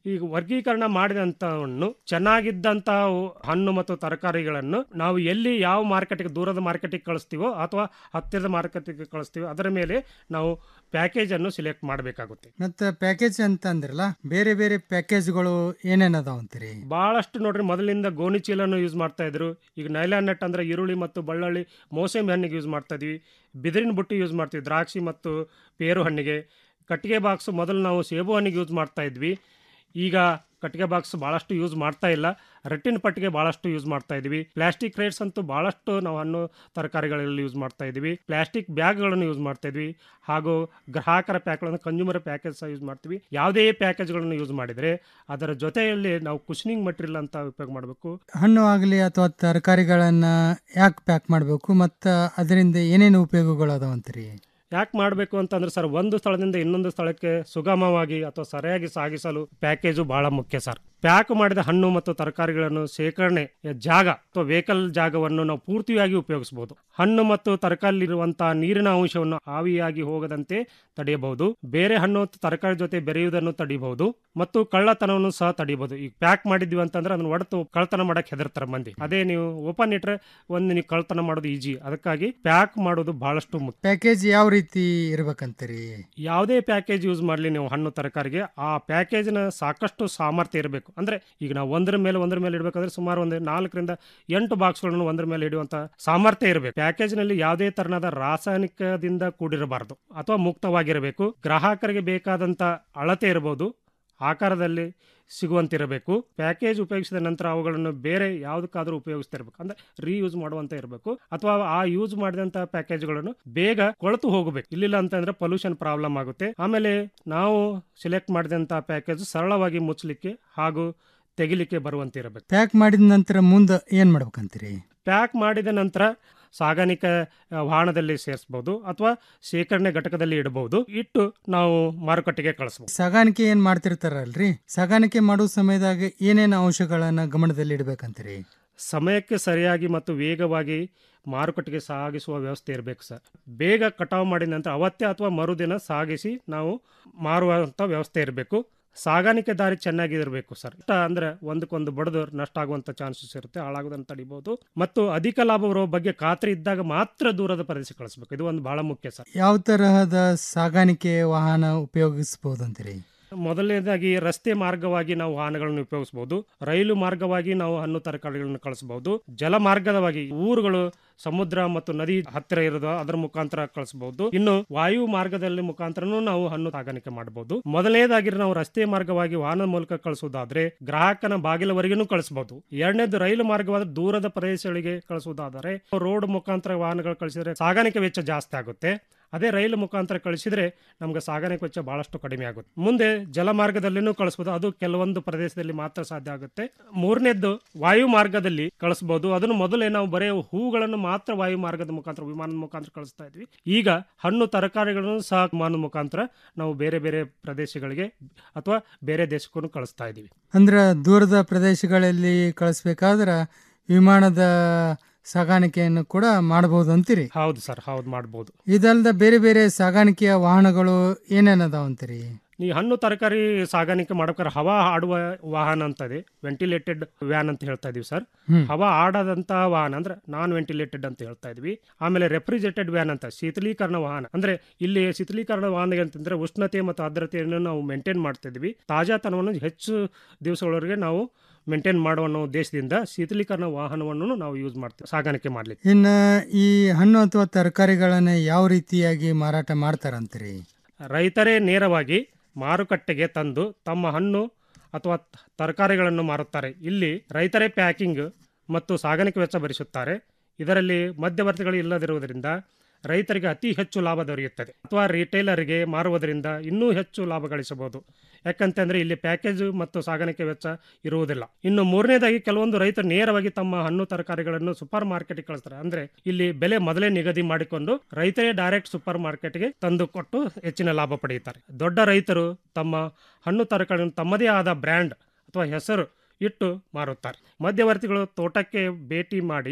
ಈಗ ವರ್ಗೀಕರಣ ಮಾಡಿದಂಥವನ್ನು ಚೆನ್ನಾಗಿದ್ದಂತಹ ಹಣ್ಣು ಮತ್ತು ತರಕಾರಿಗಳನ್ನು ನಾವು ಎಲ್ಲಿ ಯಾವ ಮಾರ್ಕೆಟ್ಗೆ ದೂರದ ಮಾರ್ಕೆಟಿಗೆ ಕಳಿಸ್ತೀವೋ ಅಥವಾ ಹತ್ತಿರದ ಮಾರ್ಕೆಟಿಗೆ ಕಳಿಸ್ತೀವೋ ಅದರ ಮೇಲೆ ನಾವು ಪ್ಯಾಕೇಜ್ ಅನ್ನು ಸಿಲೆಕ್ಟ್ ಮಾಡಬೇಕಾಗುತ್ತೆ ಮತ್ತೆ ಪ್ಯಾಕೇಜ್ ಅಂತ ಅಂದ್ರಲ್ಲ ಬೇರೆ ಬೇರೆ ಪ್ಯಾಕೇಜ್ಗಳು ಏನೇನ್ ಅದಾವ ಅಂತೀರಿ ಬಹಳಷ್ಟು ನೋಡ್ರಿ ಮೊದಲಿಂದ ಗೋಣಿ ಚೀಲನು ಯೂಸ್ ಮಾಡ್ತಾ ಇದ್ರು ಈಗ ನೈಲಾನ್ ನಟ್ ಅಂದ್ರೆ ಈರುಳ್ಳಿ ಮತ್ತು ಬಳ್ಳಳ್ಳಿ ಮೋಸಂಬಿ ಹಣ್ಣಿಗೆ ಯೂಸ್ ಮಾಡ್ತಾ ಇದ್ವಿ ಬಿದಿರಿನ ಬುಟ್ಟಿ ಯೂಸ್ ಮಾಡ್ತೀವಿ ದ್ರಾಕ್ಷಿ ಮತ್ತು ಪೇರು ಹಣ್ಣಿಗೆ ಕಟ್ಟಿಗೆ ಬಾಕ್ಸ್ ಮೊದಲು ನಾವು ಸೇಬು ಹಣ್ಣಿಗೆ ಯೂಸ್ ಮಾಡ್ತಾ ಇದ್ವಿ ಈಗ ಕಟ್ಟಿಗೆ ಬಾಕ್ಸ್ ಭಾಳಷ್ಟು ಯೂಸ್ ಮಾಡ್ತಾ ಇಲ್ಲ ರಟ್ಟಿನ ಪಟ್ಟಿಗೆ ಭಾಳಷ್ಟು ಯೂಸ್ ಮಾಡ್ತಾ ಇದ್ವಿ ಪ್ಲಾಸ್ಟಿಕ್ ರೇಟ್ಸ್ ಅಂತೂ ಭಾಳಷ್ಟು ನಾವು ಹಣ್ಣು ತರಕಾರಿಗಳಲ್ಲಿ ಯೂಸ್ ಮಾಡ್ತಾ ಇದ್ವಿ ಪ್ಲಾಸ್ಟಿಕ್ ಬ್ಯಾಗ್ಗಳನ್ನು ಯೂಸ್ ಮಾಡ್ತಾ ಇದ್ವಿ ಹಾಗೂ ಗ್ರಾಹಕರ ಪ್ಯಾಕ್ಗಳನ್ನು ಕನ್ಸ್ಯೂಮರ್ ಪ್ಯಾಕೇಜ್ ಸಹ ಯೂಸ್ ಮಾಡ್ತೀವಿ ಯಾವುದೇ ಪ್ಯಾಕೇಜ್ಗಳನ್ನು ಯೂಸ್ ಮಾಡಿದರೆ ಅದರ ಜೊತೆಯಲ್ಲಿ ನಾವು ಕುಷನಿಂಗ್ ಮಟೀರಿಯಲ್ ಅಂತ ಉಪಯೋಗ ಮಾಡಬೇಕು ಹಣ್ಣು ಆಗಲಿ ಅಥವಾ ತರಕಾರಿಗಳನ್ನ ಯಾಕೆ ಪ್ಯಾಕ್ ಮಾಡಬೇಕು ಮತ್ತು ಅದರಿಂದ ಏನೇನು ಉಪಯೋಗಗಳು ಅದಾವ ಅಂತೀರಿ ಯಾಕೆ ಮಾಡಬೇಕು ಅಂತಂದ್ರೆ ಸರ್ ಒಂದು ಸ್ಥಳದಿಂದ ಇನ್ನೊಂದು ಸ್ಥಳಕ್ಕೆ ಸುಗಮವಾಗಿ ಅಥವಾ ಸರಿಯಾಗಿ ಸಾಗಿಸಲು ಪ್ಯಾಕೇಜು ಬಹಳ ಮುಖ್ಯ ಸರ್ ಪ್ಯಾಕ್ ಮಾಡಿದ ಹಣ್ಣು ಮತ್ತು ತರಕಾರಿಗಳನ್ನು ಶೇಖರಣೆ ಜಾಗ ಅಥವಾ ವೆಹಿಕಲ್ ಜಾಗವನ್ನು ನಾವು ಪೂರ್ತಿಯಾಗಿ ಉಪಯೋಗಿಸಬಹುದು ಹಣ್ಣು ಮತ್ತು ತರಕಾರಿಲಿರುವಂತಹ ನೀರಿನ ಅಂಶವನ್ನು ಆವಿಯಾಗಿ ಹೋಗದಂತೆ ತಡೆಯಬಹುದು ಬೇರೆ ಹಣ್ಣು ಮತ್ತು ತರಕಾರಿ ಜೊತೆ ಬೆರೆಯುವುದನ್ನು ತಡೆಯಬಹುದು ಮತ್ತು ಕಳ್ಳತನವನ್ನು ಸಹ ತಡೆಯಬಹುದು ಈಗ ಪ್ಯಾಕ್ ಮಾಡಿದ್ವಿ ಅಂತಂದ್ರೆ ಅದನ್ನ ಒಡೆತು ಕಳ್ಳತನ ಮಾಡಕ್ಕೆ ಹೆದರ್ತಾರೆ ಮಂದಿ ಅದೇ ನೀವು ಓಪನ್ ಇಟ್ರೆ ಒಂದು ನೀವು ಕಳ್ಳತನ ಮಾಡೋದು ಈಜಿ ಅದಕ್ಕಾಗಿ ಪ್ಯಾಕ್ ಮಾಡೋದು ಬಹಳಷ್ಟು ಮುಖ್ಯ ಪ್ಯಾಕೇಜ್ ಯಾವ ರೀತಿ ಇರ್ಬೇಕಂತೀರಿ ಯಾವುದೇ ಪ್ಯಾಕೇಜ್ ಯೂಸ್ ಮಾಡಲಿ ನೀವು ಹಣ್ಣು ತರಕಾರಿಗೆ ಆ ಪ್ಯಾಕೇಜ್ನ ಸಾಕಷ್ಟು ಸಾಮರ್ಥ್ಯ ಇರಬೇಕು ಅಂದ್ರೆ ಈಗ ನಾವು ಒಂದರ ಮೇಲೆ ಒಂದರ ಮೇಲೆ ಇಡಬೇಕಂದ್ರೆ ಸುಮಾರು ಒಂದು ನಾಲ್ಕರಿಂದ ಎಂಟು ಬಾಕ್ಸ್ಗಳನ್ನು ಒಂದರ ಮೇಲೆ ಇಡುವಂತ ಸಾಮರ್ಥ್ಯ ಇರಬೇಕು ಪ್ಯಾಕೇಜ್ನಲ್ಲಿ ಯಾವುದೇ ತರನಾದ ರಾಸಾಯನಿಕದಿಂದ ಕೂಡಿರಬಾರದು ಅಥವಾ ಮುಕ್ತವಾಗಿರಬೇಕು ಗ್ರಾಹಕರಿಗೆ ಬೇಕಾದಂತ ಅಳತೆ ಇರಬಹುದು ಆಕಾರದಲ್ಲಿ ಸಿಗುವಂತಿರಬೇಕು ಪ್ಯಾಕೇಜ್ ಉಪಯೋಗಿಸಿದ ನಂತರ ಅವುಗಳನ್ನು ಬೇರೆ ಯಾವುದಕ್ಕಾದ್ರೂ ಉಪಯೋಗಿಸ್ತಿರ್ಬೇಕು ಅಂದ್ರೆ ರೀಯೂಸ್ ಮಾಡುವಂತ ಇರಬೇಕು ಅಥವಾ ಆ ಯೂಸ್ ಮಾಡಿದಂತ ಪ್ಯಾಕೇಜ್ಗಳನ್ನು ಬೇಗ ಕೊಳತು ಹೋಗಬೇಕು ಇಲ್ಲಿಲ್ಲ ಅಂತಂದ್ರೆ ಪೊಲ್ಯೂಷನ್ ಪ್ರಾಬ್ಲಮ್ ಆಗುತ್ತೆ ಆಮೇಲೆ ನಾವು ಸೆಲೆಕ್ಟ್ ಮಾಡಿದಂತ ಪ್ಯಾಕೇಜ್ ಸರಳವಾಗಿ ಮುಚ್ಚಲಿಕ್ಕೆ ಹಾಗೂ ತೆಗಿಲಿಕ್ಕೆ ಬರುವಂತೆ ಇರಬೇಕು ಪ್ಯಾಕ್ ಮಾಡಿದ ನಂತರ ಮುಂದೆ ಏನ್ ಮಾಡ್ಬೇಕಂತೀರಿ ಪ್ಯಾಕ್ ಮಾಡಿದ ನಂತರ ಸಾಗಾಣಿಕೆ ಆ, ವಾಹನದಲ್ಲಿ ಸೇರಿಸಬಹುದು ಅಥವಾ ಶೇಖರಣೆ ಘಟಕದಲ್ಲಿ ಇಡಬಹುದು ಇಟ್ಟು ನಾವು ಮಾರುಕಟ್ಟೆಗೆ ಕಳಿಸಬಹುದು ಸಾಗಾಣಿಕೆ ಏನ್ ಮಾಡ್ತಿರ್ತಾರಲ್ರಿ ಸಾಗಾಣಿಕೆ ಮಾಡೋ ಸಮಯದಾಗ ಏನೇನು ಅಂಶಗಳನ್ನ ಗಮನದಲ್ಲಿ ಇಡ್ಬೇಕಂತೀರಿ ಸಮಯಕ್ಕೆ ಸರಿಯಾಗಿ ಮತ್ತು ವೇಗವಾಗಿ ಮಾರುಕಟ್ಟೆಗೆ ಸಾಗಿಸುವ ವ್ಯವಸ್ಥೆ ಇರಬೇಕು ಸರ್ ಬೇಗ ಕಟಾವು ಮಾಡಿದ ನಂತರ ಅವತ್ತೇ ಅಥವಾ ಮರುದಿನ ಸಾಗಿಸಿ ನಾವು ಮಾರುವಂಥ ವ್ಯವಸ್ಥೆ ಇರಬೇಕು ಸಾಗಾಣಿಕೆ ದಾರಿ ಚೆನ್ನಾಗಿರಬೇಕು ಸರ್ ನಷ್ಟ ಅಂದ್ರೆ ಒಂದಕ್ಕೊಂದು ಬಡದು ನಷ್ಟ ಆಗುವಂತ ಚಾನ್ಸಸ್ ಇರುತ್ತೆ ಹಾಳಾಗೋದನ್ನು ತಡಿಬಹುದು ಮತ್ತು ಅಧಿಕ ಲಾಭ ಬರುವ ಬಗ್ಗೆ ಖಾತ್ರಿ ಇದ್ದಾಗ ಮಾತ್ರ ದೂರದ ಪ್ರದೇಶ ಕಳಿಸ್ಬೇಕು ಇದು ಒಂದು ಬಹಳ ಮುಖ್ಯ ಸರ್ ಯಾವ ತರಹದ ಸಾಗಾಣಿಕೆ ವಾಹನ ಉಪಯೋಗಿಸಬಹುದಂತೀರಿ ಮೊದಲನೇದಾಗಿ ರಸ್ತೆ ಮಾರ್ಗವಾಗಿ ನಾವು ವಾಹನಗಳನ್ನು ಉಪಯೋಗಿಸಬಹುದು ರೈಲು ಮಾರ್ಗವಾಗಿ ನಾವು ಹಣ್ಣು ತರಕಾರಿಗಳನ್ನು ಕಳಿಸಬಹುದು ಜಲ ಮಾರ್ಗದವಾಗಿ ಊರುಗಳು ಸಮುದ್ರ ಮತ್ತು ನದಿ ಹತ್ತಿರ ಇರೋದು ಅದರ ಮುಖಾಂತರ ಕಳಿಸಬಹುದು ಇನ್ನು ವಾಯು ಮಾರ್ಗದಲ್ಲಿ ಮುಖಾಂತರನೂ ನಾವು ಹಣ್ಣು ಸಾಗಾಣಿಕೆ ಮಾಡಬಹುದು ಮೊದಲನೇದಾಗಿ ನಾವು ರಸ್ತೆ ಮಾರ್ಗವಾಗಿ ವಾಹನದ ಮೂಲಕ ಕಳಿಸುವುದಾದ್ರೆ ಗ್ರಾಹಕನ ಬಾಗಿಲವರೆಗೂ ಕಳಿಸಬಹುದು ಎರಡನೇದು ರೈಲು ಮಾರ್ಗವಾದ ದೂರದ ಪ್ರದೇಶಗಳಿಗೆ ಕಳಿಸುವುದಾದರೆ ರೋಡ್ ಮುಖಾಂತರ ವಾಹನಗಳು ಕಳಿಸಿದ್ರೆ ಸಾಗಾಣಿಕೆ ವೆಚ್ಚ ಜಾಸ್ತಿ ಆಗುತ್ತೆ ಅದೇ ರೈಲು ಮುಖಾಂತರ ಕಳಿಸಿದ್ರೆ ನಮ್ಗೆ ಸಾಗಾಣಿಕೆ ವೆಚ್ಚ ಬಹಳಷ್ಟು ಕಡಿಮೆ ಆಗುತ್ತೆ ಮುಂದೆ ಜಲಮಾರ್ಗದಲ್ಲಿನೂ ಕಳಿಸಬಹುದು ಅದು ಕೆಲವೊಂದು ಪ್ರದೇಶದಲ್ಲಿ ಮಾತ್ರ ಸಾಧ್ಯ ಆಗುತ್ತೆ ಮೂರನೇದ್ದು ವಾಯು ಮಾರ್ಗದಲ್ಲಿ ಕಳಿಸಬಹುದು ಅದನ್ನು ಮೊದಲೇ ನಾವು ಬರೀ ಹೂಗಳನ್ನು ಮಾತ್ರ ವಾಯು ಮಾರ್ಗದ ಮುಖಾಂತರ ವಿಮಾನದ ಮುಖಾಂತರ ಕಳಿಸ್ತಾ ಇದ್ವಿ ಈಗ ಹಣ್ಣು ತರಕಾರಿಗಳನ್ನು ಸಹ ವಿಮಾನದ ಮುಖಾಂತರ ನಾವು ಬೇರೆ ಬೇರೆ ಪ್ರದೇಶಗಳಿಗೆ ಅಥವಾ ಬೇರೆ ದೇಶಕ್ಕೂ ಕಳಿಸ್ತಾ ಇದೀವಿ ಅಂದ್ರ ದೂರದ ಪ್ರದೇಶಗಳಲ್ಲಿ ಕಳಿಸ್ಬೇಕಾದ್ರ ವಿಮಾನದ ಸಾಗಾಣಿಕೆಯನ್ನು ಕೂಡ ಮಾಡಬಹುದು ಅಂತೀರಿ ಹೌದು ಸರ್ ಹೌದು ಮಾಡ್ಬೋದು ಇದಲ್ದ ಬೇರೆ ಬೇರೆ ಸಾಗಾಣಿಕೆಯ ವಾಹನಗಳು ಏನೇನದಾವ ಅಂತೀರಿ ಈ ಹಣ್ಣು ತರಕಾರಿ ಸಾಗಾಣಿಕೆ ಮಾಡ್ಬೇಕಾದ್ರೆ ಹವಾ ಆಡುವ ವಾಹನ ಅಂತ ಇದೆ ವೆಂಟಿಲೇಟೆಡ್ ವ್ಯಾನ್ ಅಂತ ಹೇಳ್ತಾ ಇದೀವಿ ಸರ್ ಹ್ಮ್. ಹವಾ ಆಡದಂತ ವಾಹನ ಅಂದ್ರೆ ನಾನ್ ವೆಂಟಿಲೇಟೆಡ್ ಅಂತ ಹೇಳ್ತಾ ಇದ್ವಿ ಆಮೇಲೆ ರೆಫ್ರಿಜರೇಟೆಡ್ ವ್ಯಾನ್ ಅಂತ ಶೀತಲೀಕರಣ ವಾಹನ ಅಂದ್ರೆ ಇಲ್ಲಿ ಶೀತಲೀಕರಣ ವಾಹನ ಅಂತಂದ್ರೆ ಉಷ್ಣತೆ ಮತ್ತು ಆರ್ದ್ರತೆಯನ್ನು ನಾವು ಮೇಂಟೈನ್ ಮಾಡ್ತಾ ಇದ್ವಿ ತಾಜಾತನವನ್ನು ಹೆಚ್ಚು ದಿವಸಗಳವರೆಗೆ ನಾವು ಮೇಂಟೈನ್ ಮಾಡುವ ಅನ್ನೋ ಉದ್ದೇಶದಿಂದ ಶೀತಲೀಕರಣ ವಾಹನವನ್ನು ನಾವು ಯೂಸ್ ಮಾಡ್ತೀವಿ ಸಾಗಾಣಿಕೆ ಮಾಡ್ಲಿಕ್ಕೆ ಇನ್ನ ಈ ಹಣ್ಣು ಅಥವಾ ತರಕಾರಿಗಳನ್ನ ಯಾವ ರೀತಿಯಾಗಿ ಮಾರಾಟ ಮಾಡ್ತಾರಂತೀರಿ ರೈತರೇ ನೇರವಾಗಿ ಮಾರುಕಟ್ಟೆಗೆ ತಂದು ತಮ್ಮ ಹಣ್ಣು ಅಥವಾ ತ- ತರಕಾರಿಗಳನ್ನು ಮಾರುತ್ತಾರೆ ಇಲ್ಲಿ ರೈತರೇ ಪ್ಯಾಕಿಂಗ್ ಮತ್ತು ಸಾಗಾಣಿಕೆ ವೆಚ್ಚ ಭರಿಸುತ್ತಾರೆ ಇದರಲ್ಲಿ ಮಧ್ಯವರ್ತಿಗಳು ಇಲ್ಲದಿರುವುದರಿಂದ ರೈತರಿಗೆ ಅತಿ ಹೆಚ್ಚು ಲಾಭ ದೊರೆಯುತ್ತದೆ ಅಥವಾ ರಿಟೇಲರಿಗೆ ಮಾರುವುದರಿಂದ ಇನ್ನೂ ಹೆಚ್ಚು ಲಾಭ ಗಳಿಸಬಹುದು ಯಾಕಂತಂದ್ರೆ ಇಲ್ಲಿ ಪ್ಯಾಕೇಜ್ ಮತ್ತು ಸಾಗಾಣಿಕೆ ವೆಚ್ಚ ಇರುವುದಿಲ್ಲ ಇನ್ನು ಮೂರನೇದಾಗಿ ಕೆಲವೊಂದು ರೈತರು ನೇರವಾಗಿ ತಮ್ಮ ಹಣ್ಣು ತರಕಾರಿಗಳನ್ನು ಸೂಪರ್ ಮಾರ್ಕೆಟ್ಗೆ ಕಳಿಸ್ತಾರೆ ಅಂದ್ರೆ ಇಲ್ಲಿ ಬೆಲೆ ಮೊದಲೇ ನಿಗದಿ ಮಾಡಿಕೊಂಡು ರೈತರೇ ಡೈರೆಕ್ಟ್ ಸೂಪರ್ ಮಾರ್ಕೆಟ್ಗೆ ತಂದು ಕೊಟ್ಟು ಹೆಚ್ಚಿನ ಲಾಭ ಪಡೆಯುತ್ತಾರೆ ದೊಡ್ಡ ರೈತರು ತಮ್ಮ ಹಣ್ಣು ತರಕಾರಿಗಳನ್ನು ತಮ್ಮದೇ ಆದ ಬ್ರ್ಯಾಂಡ್ ಅಥವಾ ಹೆಸರು ಇಟ್ಟು ಮಾರುತ್ತಾರೆ ಮಧ್ಯವರ್ತಿಗಳು ತೋಟಕ್ಕೆ ಭೇಟಿ ಮಾಡಿ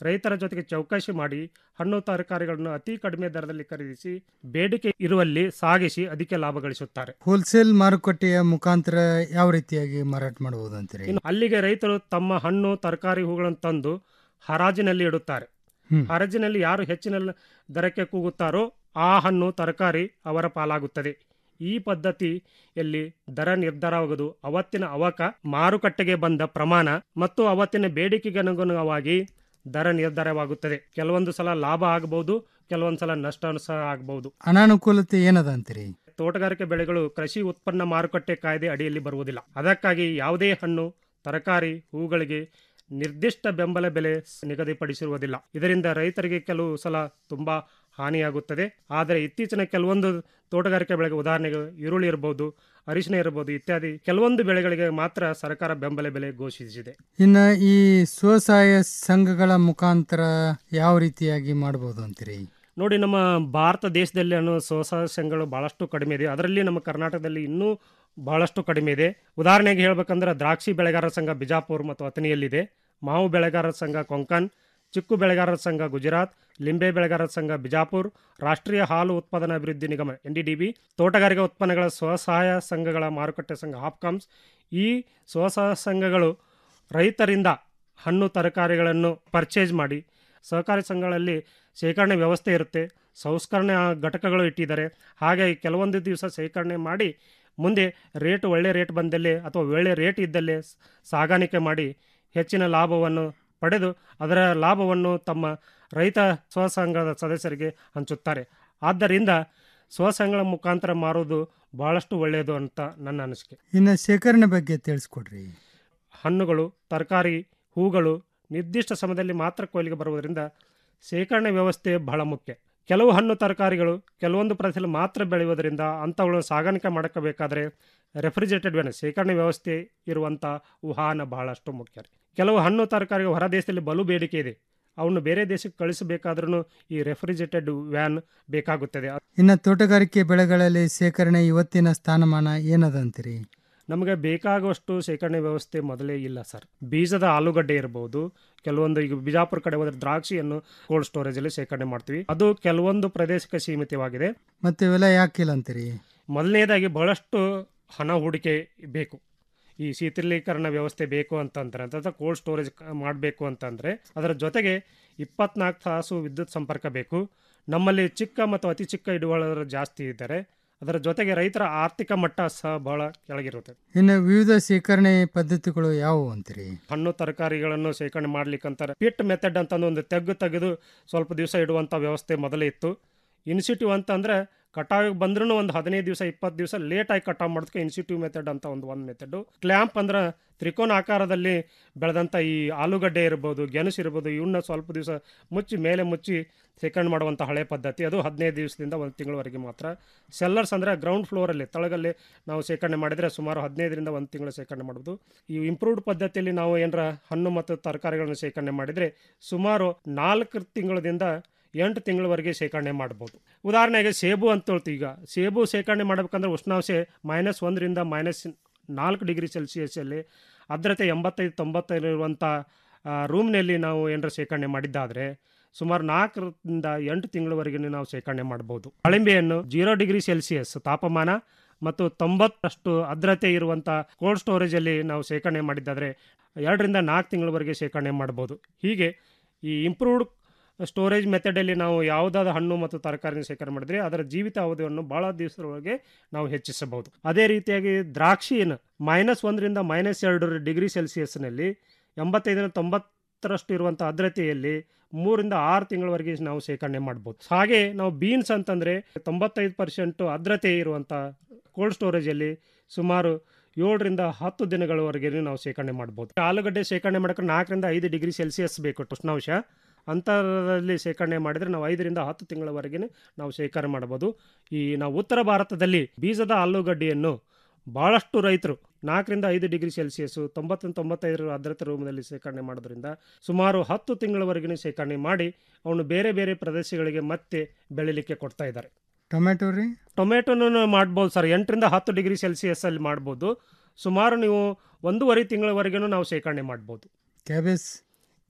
ರೈತರ ಜೊತೆಗೆ ಚೌಕಾಶಿ ಮಾಡಿ ಹಣ್ಣು ತರಕಾರಿಗಳನ್ನು ಅತಿ ಕಡಿಮೆ ದರದಲ್ಲಿ ಖರೀದಿಸಿ ಬೇಡಿಕೆ ಇರುವಲ್ಲಿ ಸಾಗಿಸಿ ಅದಕ್ಕೆ ಲಾಭ ಗಳಿಸುತ್ತಾರೆ ಹೋಲ್ಸೇಲ್ ಮಾರುಕಟ್ಟೆಯ ಮುಖಾಂತರ ಯಾವ ರೀತಿಯಾಗಿ ಮಾರಾಟ ಮಾಡಬಹುದು ಅಂತೀರಿ ಇನ್ನು ಅಲ್ಲಿಗೆ ರೈತರು ತಮ್ಮ ಹಣ್ಣು ತರಕಾರಿ ಹೂಗಳನ್ನು ತಂದು ಹರಾಜಿನಲ್ಲಿ ಇಡುತ್ತಾರೆ ಹ್ಮ್. ಹರಾಜಿನಲ್ಲಿ ಯಾರು ಹೆಚ್ಚಿನ ಲ- ದರಕ್ಕೆ ಕೂಗುತ್ತಾರೋ ಆ ಹಣ್ಣು ತರಕಾರಿ ಅವರ ಪಾಲಾಗುತ್ತದೆ ಈ ಪದ್ಧತಿಯಲ್ಲಿ ದರ ನಿರ್ಧಾರವಾಗುವುದು ಅವತ್ತಿನ ಅವಕ ಮಾರುಕಟ್ಟೆಗೆ ಬಂದ ಪ್ರಮಾಣ ಮತ್ತು ಅವತ್ತಿನ ಬೇಡಿಕೆಗೆ ಅನುಗುಣವಾಗಿ ದರ ನಿರ್ಧಾರವಾಗುತ್ತದೆ ಕೆಲವೊಂದು ಸಲ ಲಾಭ ಆಗಬಹುದು ಕೆಲವೊಂದು ಸಲ ನಷ್ಟ ಸಹ ಆಗಬಹುದು ಅನಾನುಕೂಲತೆ ಏನದ ಅಂತೀರಿ ತೋಟಗಾರಿಕೆ ಬೆಳೆಗಳು ಕೃಷಿ ಉತ್ಪನ್ನ ಮಾರುಕಟ್ಟೆ ಕಾಯ್ದೆ ಅಡಿಯಲ್ಲಿ ಬರುವುದಿಲ್ಲ ಅದಕ್ಕಾಗಿ ಯಾವುದೇ ಹಣ್ಣು ತರಕಾರಿ ಹೂಗಳಿಗೆ ನಿರ್ದಿಷ್ಟ ಬೆಂಬಲ ಬೆಲೆ ಸ್- ನಿಗದಿಪಡಿಸಿರುವುದಿಲ್ಲ ಇದರಿಂದ ರೈತರಿಗೆ ಕೆಲವು ಸಲ ತುಂಬಾ ಹಾನಿಯಾಗುತ್ತದೆ ಆದರೆ ಇತ್ತೀಚಿನ ಕೆಲವೊಂದು ತೋಟಗಾರಿಕೆ ಬೆಳೆಗೆ ಉದಾಹರಣೆಗೆ ಈರುಳ್ಳಿ ಇರಬಹುದು ಅರಿಶಿನ ಇರಬಹುದು ಇತ್ಯಾದಿ ಕೆಲವೊಂದು ಬೆಳೆಗಳಿಗೆ ಮಾತ್ರ ಸರ್ಕಾರ ಬೆಂಬಲ ಬೆಲೆ ಘೋಷಿಸಿದೆ ಇನ್ನ ಈ ಸ್ವಸಹಾಯ ಸಂಘಗಳ ಮುಖಾಂತರ ಯಾವ ರೀತಿಯಾಗಿ ಮಾಡಬಹುದು ಅಂತೀರಿ ನೋಡಿ ನಮ್ಮ ಭಾರತ ದೇಶದಲ್ಲಿ ಅನ್ನೋ ಸ್ವಸಹಾಯ ಸಂಘಗಳು ಬಹಳಷ್ಟು ಕಡಿಮೆ ಇದೆ ಅದರಲ್ಲಿ ನಮ್ಮ ಕರ್ನಾಟಕದಲ್ಲಿ ಇನ್ನೂ ಬಹಳಷ್ಟು ಕಡಿಮೆ ಇದೆ ಉದಾಹರಣೆಗೆ ಹೇಳ್ಬೇಕಂದ್ರೆ ದ್ರಾಕ್ಷಿ ಬೆಳೆಗಾರರ ಸಂಘ ಬಿಜಾಪುರ್ ಮತ್ತು ಅಥಣಿಯಲ್ಲಿದೆ ಮಾವು ಬೆಳೆಗಾರರ ಸಂಘ ಕೊಂಕಣ್ ಚಿಕ್ಕು ಬೆಳೆಗಾರರ ಸಂಘ ಗುಜರಾತ್ ಲಿಂಬೆ ಬೆಳೆಗಾರರ ಸಂಘ ಬಿಜಾಪುರ್ ರಾಷ್ಟ್ರೀಯ ಹಾಲು ಉತ್ಪಾದನಾ ಅಭಿವೃದ್ಧಿ ನಿಗಮ ಎನ್ ಡಿ ಬಿ ತೋಟಗಾರಿಕಾ ಉತ್ಪನ್ನಗಳ ಸ್ವಸಹಾಯ ಸಂಘಗಳ ಮಾರುಕಟ್ಟೆ ಸಂಘ ಹಾಪ್ಕಾಮ್ಸ್ ಈ ಸ್ವಸಹಾಯ ಸಂಘಗಳು ರೈತರಿಂದ ಹಣ್ಣು ತರಕಾರಿಗಳನ್ನು ಪರ್ಚೇಸ್ ಮಾಡಿ ಸಹಕಾರಿ ಸಂಘಗಳಲ್ಲಿ ಶೇಖರಣೆ ವ್ಯವಸ್ಥೆ ಇರುತ್ತೆ ಸಂಸ್ಕರಣೆ ಘಟಕಗಳು ಇಟ್ಟಿದ್ದಾರೆ ಹಾಗೆ ಕೆಲವೊಂದು ದಿವಸ ಶೇಖರಣೆ ಮಾಡಿ ಮುಂದೆ ರೇಟ್ ಒಳ್ಳೆ ರೇಟ್ ಬಂದಲ್ಲಿ ಅಥವಾ ಒಳ್ಳೆ ರೇಟ್ ಇದ್ದಲ್ಲಿ ಸ್- ಸಾಗಾಣಿಕೆ ಮಾಡಿ ಹೆಚ್ಚಿನ ಲಾಭವನ್ನು ಪಡೆದು ಅದರ ಲಾಭವನ್ನು ತಮ್ಮ ರೈತ ಸ್ವಸಂಘದ ಸದಸ್ಯರಿಗೆ ಹಂಚುತ್ತಾರೆ ಆದ್ದರಿಂದ ಸ್ವಸಂಘಗಳ ಮುಖಾಂತರ ಮಾರುವುದು ಬಹಳಷ್ಟು ಒಳ್ಳೆಯದು ಅಂತ ನನ್ನ ಅನಿಸಿಕೆ ಇನ್ನ ಶೇಖರಣೆ ಬಗ್ಗೆ ತಿಳಿಸ್ಕೊಡ್ರಿ ಹಣ್ಣುಗಳು ತರಕಾರಿ ಹೂಗಳು ನಿರ್ದಿಷ್ಟ ಸಮಯದಲ್ಲಿ ಮಾತ್ರ ಕೊಯ್ಲಿಗೆ ಬರುವುದರಿಂದ ಶೇಖರಣೆ ವ್ಯವಸ್ಥೆ ಬಹಳ ಮುಖ್ಯ ಕೆಲವು ಹಣ್ಣು ತರಕಾರಿಗಳು ಕೆಲವೊಂದು ಪ್ರದೇಶದಲ್ಲಿ ಮಾತ್ರ ಬೆಳೆಯುವುದರಿಂದ ಅಂಥವುಗಳನ್ನು ಸಾಗಾಣಿಕೆ ಮಾಡಬೇಕಾದ್ರೆ ರೆಫ್ರಿಜರೇಟೆಡ್ ವ್ಯಾನ್ ಶೇಖರಣೆ ವ್ಯವಸ್ಥೆ ಇರುವಂಥ ವಾಹನ ಬಹಳಷ್ಟು ಮುಖ್ಯ ರೀ. ಕೆಲವು ಹಣ್ಣು ತರಕಾರಿ ಹೊರ ದೇಶದಲ್ಲಿ ಬಲು ಬೇಡಿಕೆ ಇದೆ ಅವನ್ನು ಬೇರೆ ದೇಶಕ್ಕೆ ಕಳಿಸಬೇಕಾದ್ರೂ ಈ ರೆಫ್ರಿಜರೇಟೆಡ್ ವ್ಯಾನ್ ಬೇಕಾಗುತ್ತದೆ ಇನ್ನ ತೋಟಗಾರಿಕೆ ಬೆಳೆಗಳಲ್ಲಿ ಶೇಖರಣೆ ಇವತ್ತಿನ ಸ್ಥಾನಮಾನ ಏನದ ಅಂತೀರಿ ನಮಗೆ ಬೇಕಾಗುವಷ್ಟು ಶೇಖರಣೆ ವ್ಯವಸ್ಥೆ ಮೊದಲೇ ಇಲ್ಲ ಸರ್ ಬೀಜದ ಆಲೂಗಡ್ಡೆ ಇರಬಹುದು ಕೆಲವೊಂದು ಈಗ ಬಿಜಾಪುರ ಕಡೆ ಹೋದ್ರೆ ದ್ರಾಕ್ಷಿಯನ್ನು ಕೋಲ್ಡ್ ಸ್ಟೋರೇಜ್ ಅಲ್ಲಿ ಶೇಖರಣೆ ಮಾಡ್ತೀವಿ ಅದು ಕೆಲವೊಂದು ಪ್ರದೇಶಕ್ಕೆ ಸೀಮಿತವಾಗಿದೆ ಮತ್ತೆ ಇವೆಲ್ಲ ಯಾಕಿಲ್ಲ ಅಂತೀರಿ ಮೊದಲನೇದಾಗಿ ಬಹಳಷ್ಟು ಹಣ ಹೂಡಿಕೆ ಬೇಕು ಈ ಶೀತಲೀಕರಣ ವ್ಯವಸ್ಥೆ ಬೇಕು ಅಂತಂದ್ರೆ ಅಥವಾ ಕೋಲ್ಡ್ ಸ್ಟೋರೇಜ್ ಮಾಡಬೇಕು ಅಂತಂದರೆ ಅದರ ಜೊತೆಗೆ ಇಪ್ಪತ್ನಾಲ್ಕು ತಾಸು ವಿದ್ಯುತ್ ಸಂಪರ್ಕ ಬೇಕು ನಮ್ಮಲ್ಲಿ ಚಿಕ್ಕ ಮತ್ತು ಅತಿ ಚಿಕ್ಕ ಹಿಡುವಳರು ಜಾಸ್ತಿ ಇದ್ದಾರೆ ಅದರ ಜೊತೆಗೆ ರೈತರ ಆರ್ಥಿಕ ಮಟ್ಟ ಸಹ ಬಹಳ ಕೆಳಗಿರುತ್ತೆ ಇನ್ನು ವಿವಿಧ ಶೇಖರಣೆ ಪದ್ಧತಿಗಳು ಯಾವುವು ಅಂತೀರಿ ಹಣ್ಣು ತರಕಾರಿಗಳನ್ನು ಶೇಖರಣೆ ಮಾಡ್ಲಿಕ್ಕಂತಾರೆ ಪಿಟ್ ಮೆಥಡ್ ಅಂತಂದು ಒಂದು ತೆಗ್ಗು ತೆಗೆದು ಸ್ವಲ್ಪ ದಿವಸ ಇಡುವಂಥ ವ್ಯವಸ್ಥೆ ಮೊದಲೇ ಇತ್ತು ಇನ್ಸಿಟಿವ್ ಅಂತಂದ್ರೆ ಕಟಾವಿಗೆ ಬಂದ್ರೂ ಒಂದು ಹದಿನೈದು ದಿವಸ ಇಪ್ಪತ್ತು ದಿವಸ ಲೇಟಾಗಿ ಕಟಾವ್ ಮಾಡೋದಕ್ಕೆ ಇನ್ಸಿಟಿವ್ ಮೆಥಡ್ ಅಂತ ಒಂದು ಒಂದು ಮೆಥಡು ಕ್ಲ್ಯಾಂಪ್ ಅಂದ್ರೆ ತ್ರಿಕೋನ ಆಕಾರದಲ್ಲಿ ಬೆಳೆದಂಥ ಈ ಆಲೂಗಡ್ಡೆ ಇರ್ಬೋದು ಗೆಣಸು ಇರ್ಬೋದು ಇವನ್ನ ಸ್ವಲ್ಪ ದಿವಸ ಮುಚ್ಚಿ ಮೇಲೆ ಮುಚ್ಚಿ ಶೇಖರಣೆ ಮಾಡುವಂಥ ಹಳೆ ಪದ್ಧತಿ ಅದು ಹದಿನೈದು ದಿವಸದಿಂದ ಒಂದು ತಿಂಗಳವರೆಗೆ ಮಾತ್ರ ಸೆಲ್ಲರ್ಸ್ ಅಂದರೆ ಗ್ರೌಂಡ್ ಫ್ಲೋರಲ್ಲಿ ತಳಗಲ್ಲಿ ನಾವು ಶೇಖರಣೆ ಮಾಡಿದರೆ ಸುಮಾರು ಹದಿನೈದರಿಂದ ಒಂದು ತಿಂಗಳು ಶೇಖರಣೆ ಮಾಡ್ಬೋದು ಈ ಇಂಪ್ರೂವ್ಡ್ ಪದ್ಧತಿಯಲ್ಲಿ ನಾವು ಏನರ ಹಣ್ಣು ಮತ್ತು ತರಕಾರಿಗಳನ್ನು ಶೇಖರಣೆ ಮಾಡಿದರೆ ಸುಮಾರು ನಾಲ್ಕು ತಿಂಗಳದಿಂದ ಎಂಟು ತಿಂಗಳವರೆಗೆ ಶೇಖರಣೆ ಮಾಡ್ಬೋದು ಉದಾಹರಣೆಗೆ ಸೇಬು ಅಂತ ಹೇಳ್ತೀವಿ ಈಗ ಸೇಬು ಶೇಖರಣೆ ಮಾಡಬೇಕಂದ್ರೆ ಉಷ್ಣಾಂಶ ಮೈನಸ್ ಒಂದರಿಂದ ಮೈನಸ್ ನಾಲ್ಕು ಡಿಗ್ರಿ ಸೆಲ್ಸಿಯಸ್ಸಲ್ಲಿ ಆರ್ದ್ರತೆ ಎಂಬತ್ತೈದು ತೊಂಬತ್ತೈದು ಇರುವಂಥ ರೂಮ್ನಲ್ಲಿ ನಾವು ಏನಾರ ಶೇಖರಣೆ ಮಾಡಿದ್ದಾದರೆ ಸುಮಾರು ನಾಲ್ಕರಿಂದ ಎಂಟು ತಿಂಗಳವರೆಗೆ ನಾವು ಶೇಖರಣೆ ಮಾಡ್ಬೋದು ಅಳಿಂಬೆಯನ್ನು ಜೀರೋ ಡಿಗ್ರಿ ಸೆಲ್ಸಿಯಸ್ ತಾಪಮಾನ ಮತ್ತು ತೊಂಬತ್ತಷ್ಟು ಆರ್ದ್ರತೆ ಇರುವಂಥ ಕೋಲ್ಡ್ ಸ್ಟೋರೇಜಲ್ಲಿ ನಾವು ಶೇಖರಣೆ ಮಾಡಿದ್ದಾದರೆ ಎರಡರಿಂದ ನಾಲ್ಕು ತಿಂಗಳವರೆಗೆ ಶೇಖರಣೆ ಮಾಡ್ಬೋದು ಹೀಗೆ ಈ ಇಂಪ್ರೂವ್ಡ್ ಸ್ಟೋರೇಜ್ ಮೆಥಡಲ್ಲಿ ನಾವು ಯಾವುದಾದ ಹಣ್ಣು ಮತ್ತು ತರಕಾರಿನ ಶೇಖರಣೆ ಮಾಡಿದ್ರೆ ಅದರ ಜೀವಿತ ಅವಧಿಯನ್ನು ಬಹಳ ದಿವಸದೊಳಗೆ ನಾವು ಹೆಚ್ಚಿಸಬಹುದು ಅದೇ ರೀತಿಯಾಗಿ ದ್ರಾಕ್ಷಿಯನ್ನು ಮೈನಸ್ ಒಂದರಿಂದ ಮೈನಸ್ ಎರಡು ಡಿಗ್ರಿ ಸೆಲ್ಸಿಯಸ್ನಲ್ಲಿ ಎಂಬತ್ತೈದರಿಂದ ತೊಂಬತ್ತರಷ್ಟು ಇರುವಂಥ ಆರ್ದ್ರತೆಯಲ್ಲಿ ಮೂರಿಂದ ಆರು ತಿಂಗಳವರೆಗೆ ನಾವು ಶೇಖರಣೆ ಮಾಡ್ಬೋದು ಹಾಗೆ ನಾವು ಬೀನ್ಸ್ ಅಂತಂದರೆ ತೊಂಬತ್ತೈದು ಪರ್ಸೆಂಟು ಆರ್ದ್ರತೆ ಇರುವಂಥ ಕೋಲ್ಡ್ ಸ್ಟೋರೇಜಲ್ಲಿ ಸುಮಾರು ಏಳರಿಂದ ಹತ್ತು ದಿನಗಳವರೆಗೆ ನಾವು ಶೇಖರಣೆ ಮಾಡ್ಬೋದು ಆಲೂಗಡ್ಡೆ ಶೇಖರಣೆ ಮಾಡೋಕೆ ನಾಲ್ಕರಿಂದ ಐದು ಡಿಗ್ರಿ ಸೆಲ್ಸಿಯಸ್ ಬೇಕು ಉಷ್ಣಾಂಶ ಅಂತರದಲ್ಲಿ ಶೇಖರಣೆ ಮಾಡಿದರೆ ನಾವು ಐದರಿಂದ ಹತ್ತು ತಿಂಗಳವರೆಗೆ ನಾವು ಶೇಖರಣೆ ಮಾಡಬಹುದು ಈ ನಾವು ಉತ್ತರ ಭಾರತದಲ್ಲಿ ಬೀಜದ ಆಲೂಗಡ್ಡೆಯನ್ನು ಭಾಳಷ್ಟು ರೈತರು ನಾಲ್ಕರಿಂದ ಐದು ಡಿಗ್ರಿ ಸೆಲ್ಸಿಯಸ್ಸು ತೊಂಬತ್ತು ತೊಂಬತ್ತೈದರ ಆರ್ದ್ರತೆ ರೂಮದಲ್ಲಿ ಶೇಖರಣೆ ಮಾಡೋದ್ರಿಂದ ಸುಮಾರು ಹತ್ತು ತಿಂಗಳವರೆಗೆ ಶೇಖರಣೆ ಮಾಡಿ ಅವನು ಬೇರೆ ಬೇರೆ ಪ್ರದೇಶಗಳಿಗೆ ಮತ್ತೆ ಬೆಳಿಲಿಕ್ಕೆ ಕೊಡ್ತಾ ಇದ್ದಾರೆ ಟೊಮೆಟೊ ರೀ ಟೊಮೆಟೊನು ಮಾಡ್ಬೋದು ಸರ್ ಎಂಟರಿಂದ ಹತ್ತು ಡಿಗ್ರಿ ಸೆಲ್ಸಿಯಸ್ ಅಲ್ಲಿ ಮಾಡ್ಬೋದು ಸುಮಾರು ನೀವು ಒಂದೂವರೆ ತಿಂಗಳವರೆಗೂ ನಾವು ಶೇಖರಣೆ ಮಾಡ್ಬೋದು ಕ್ಯಾಬೇಜ್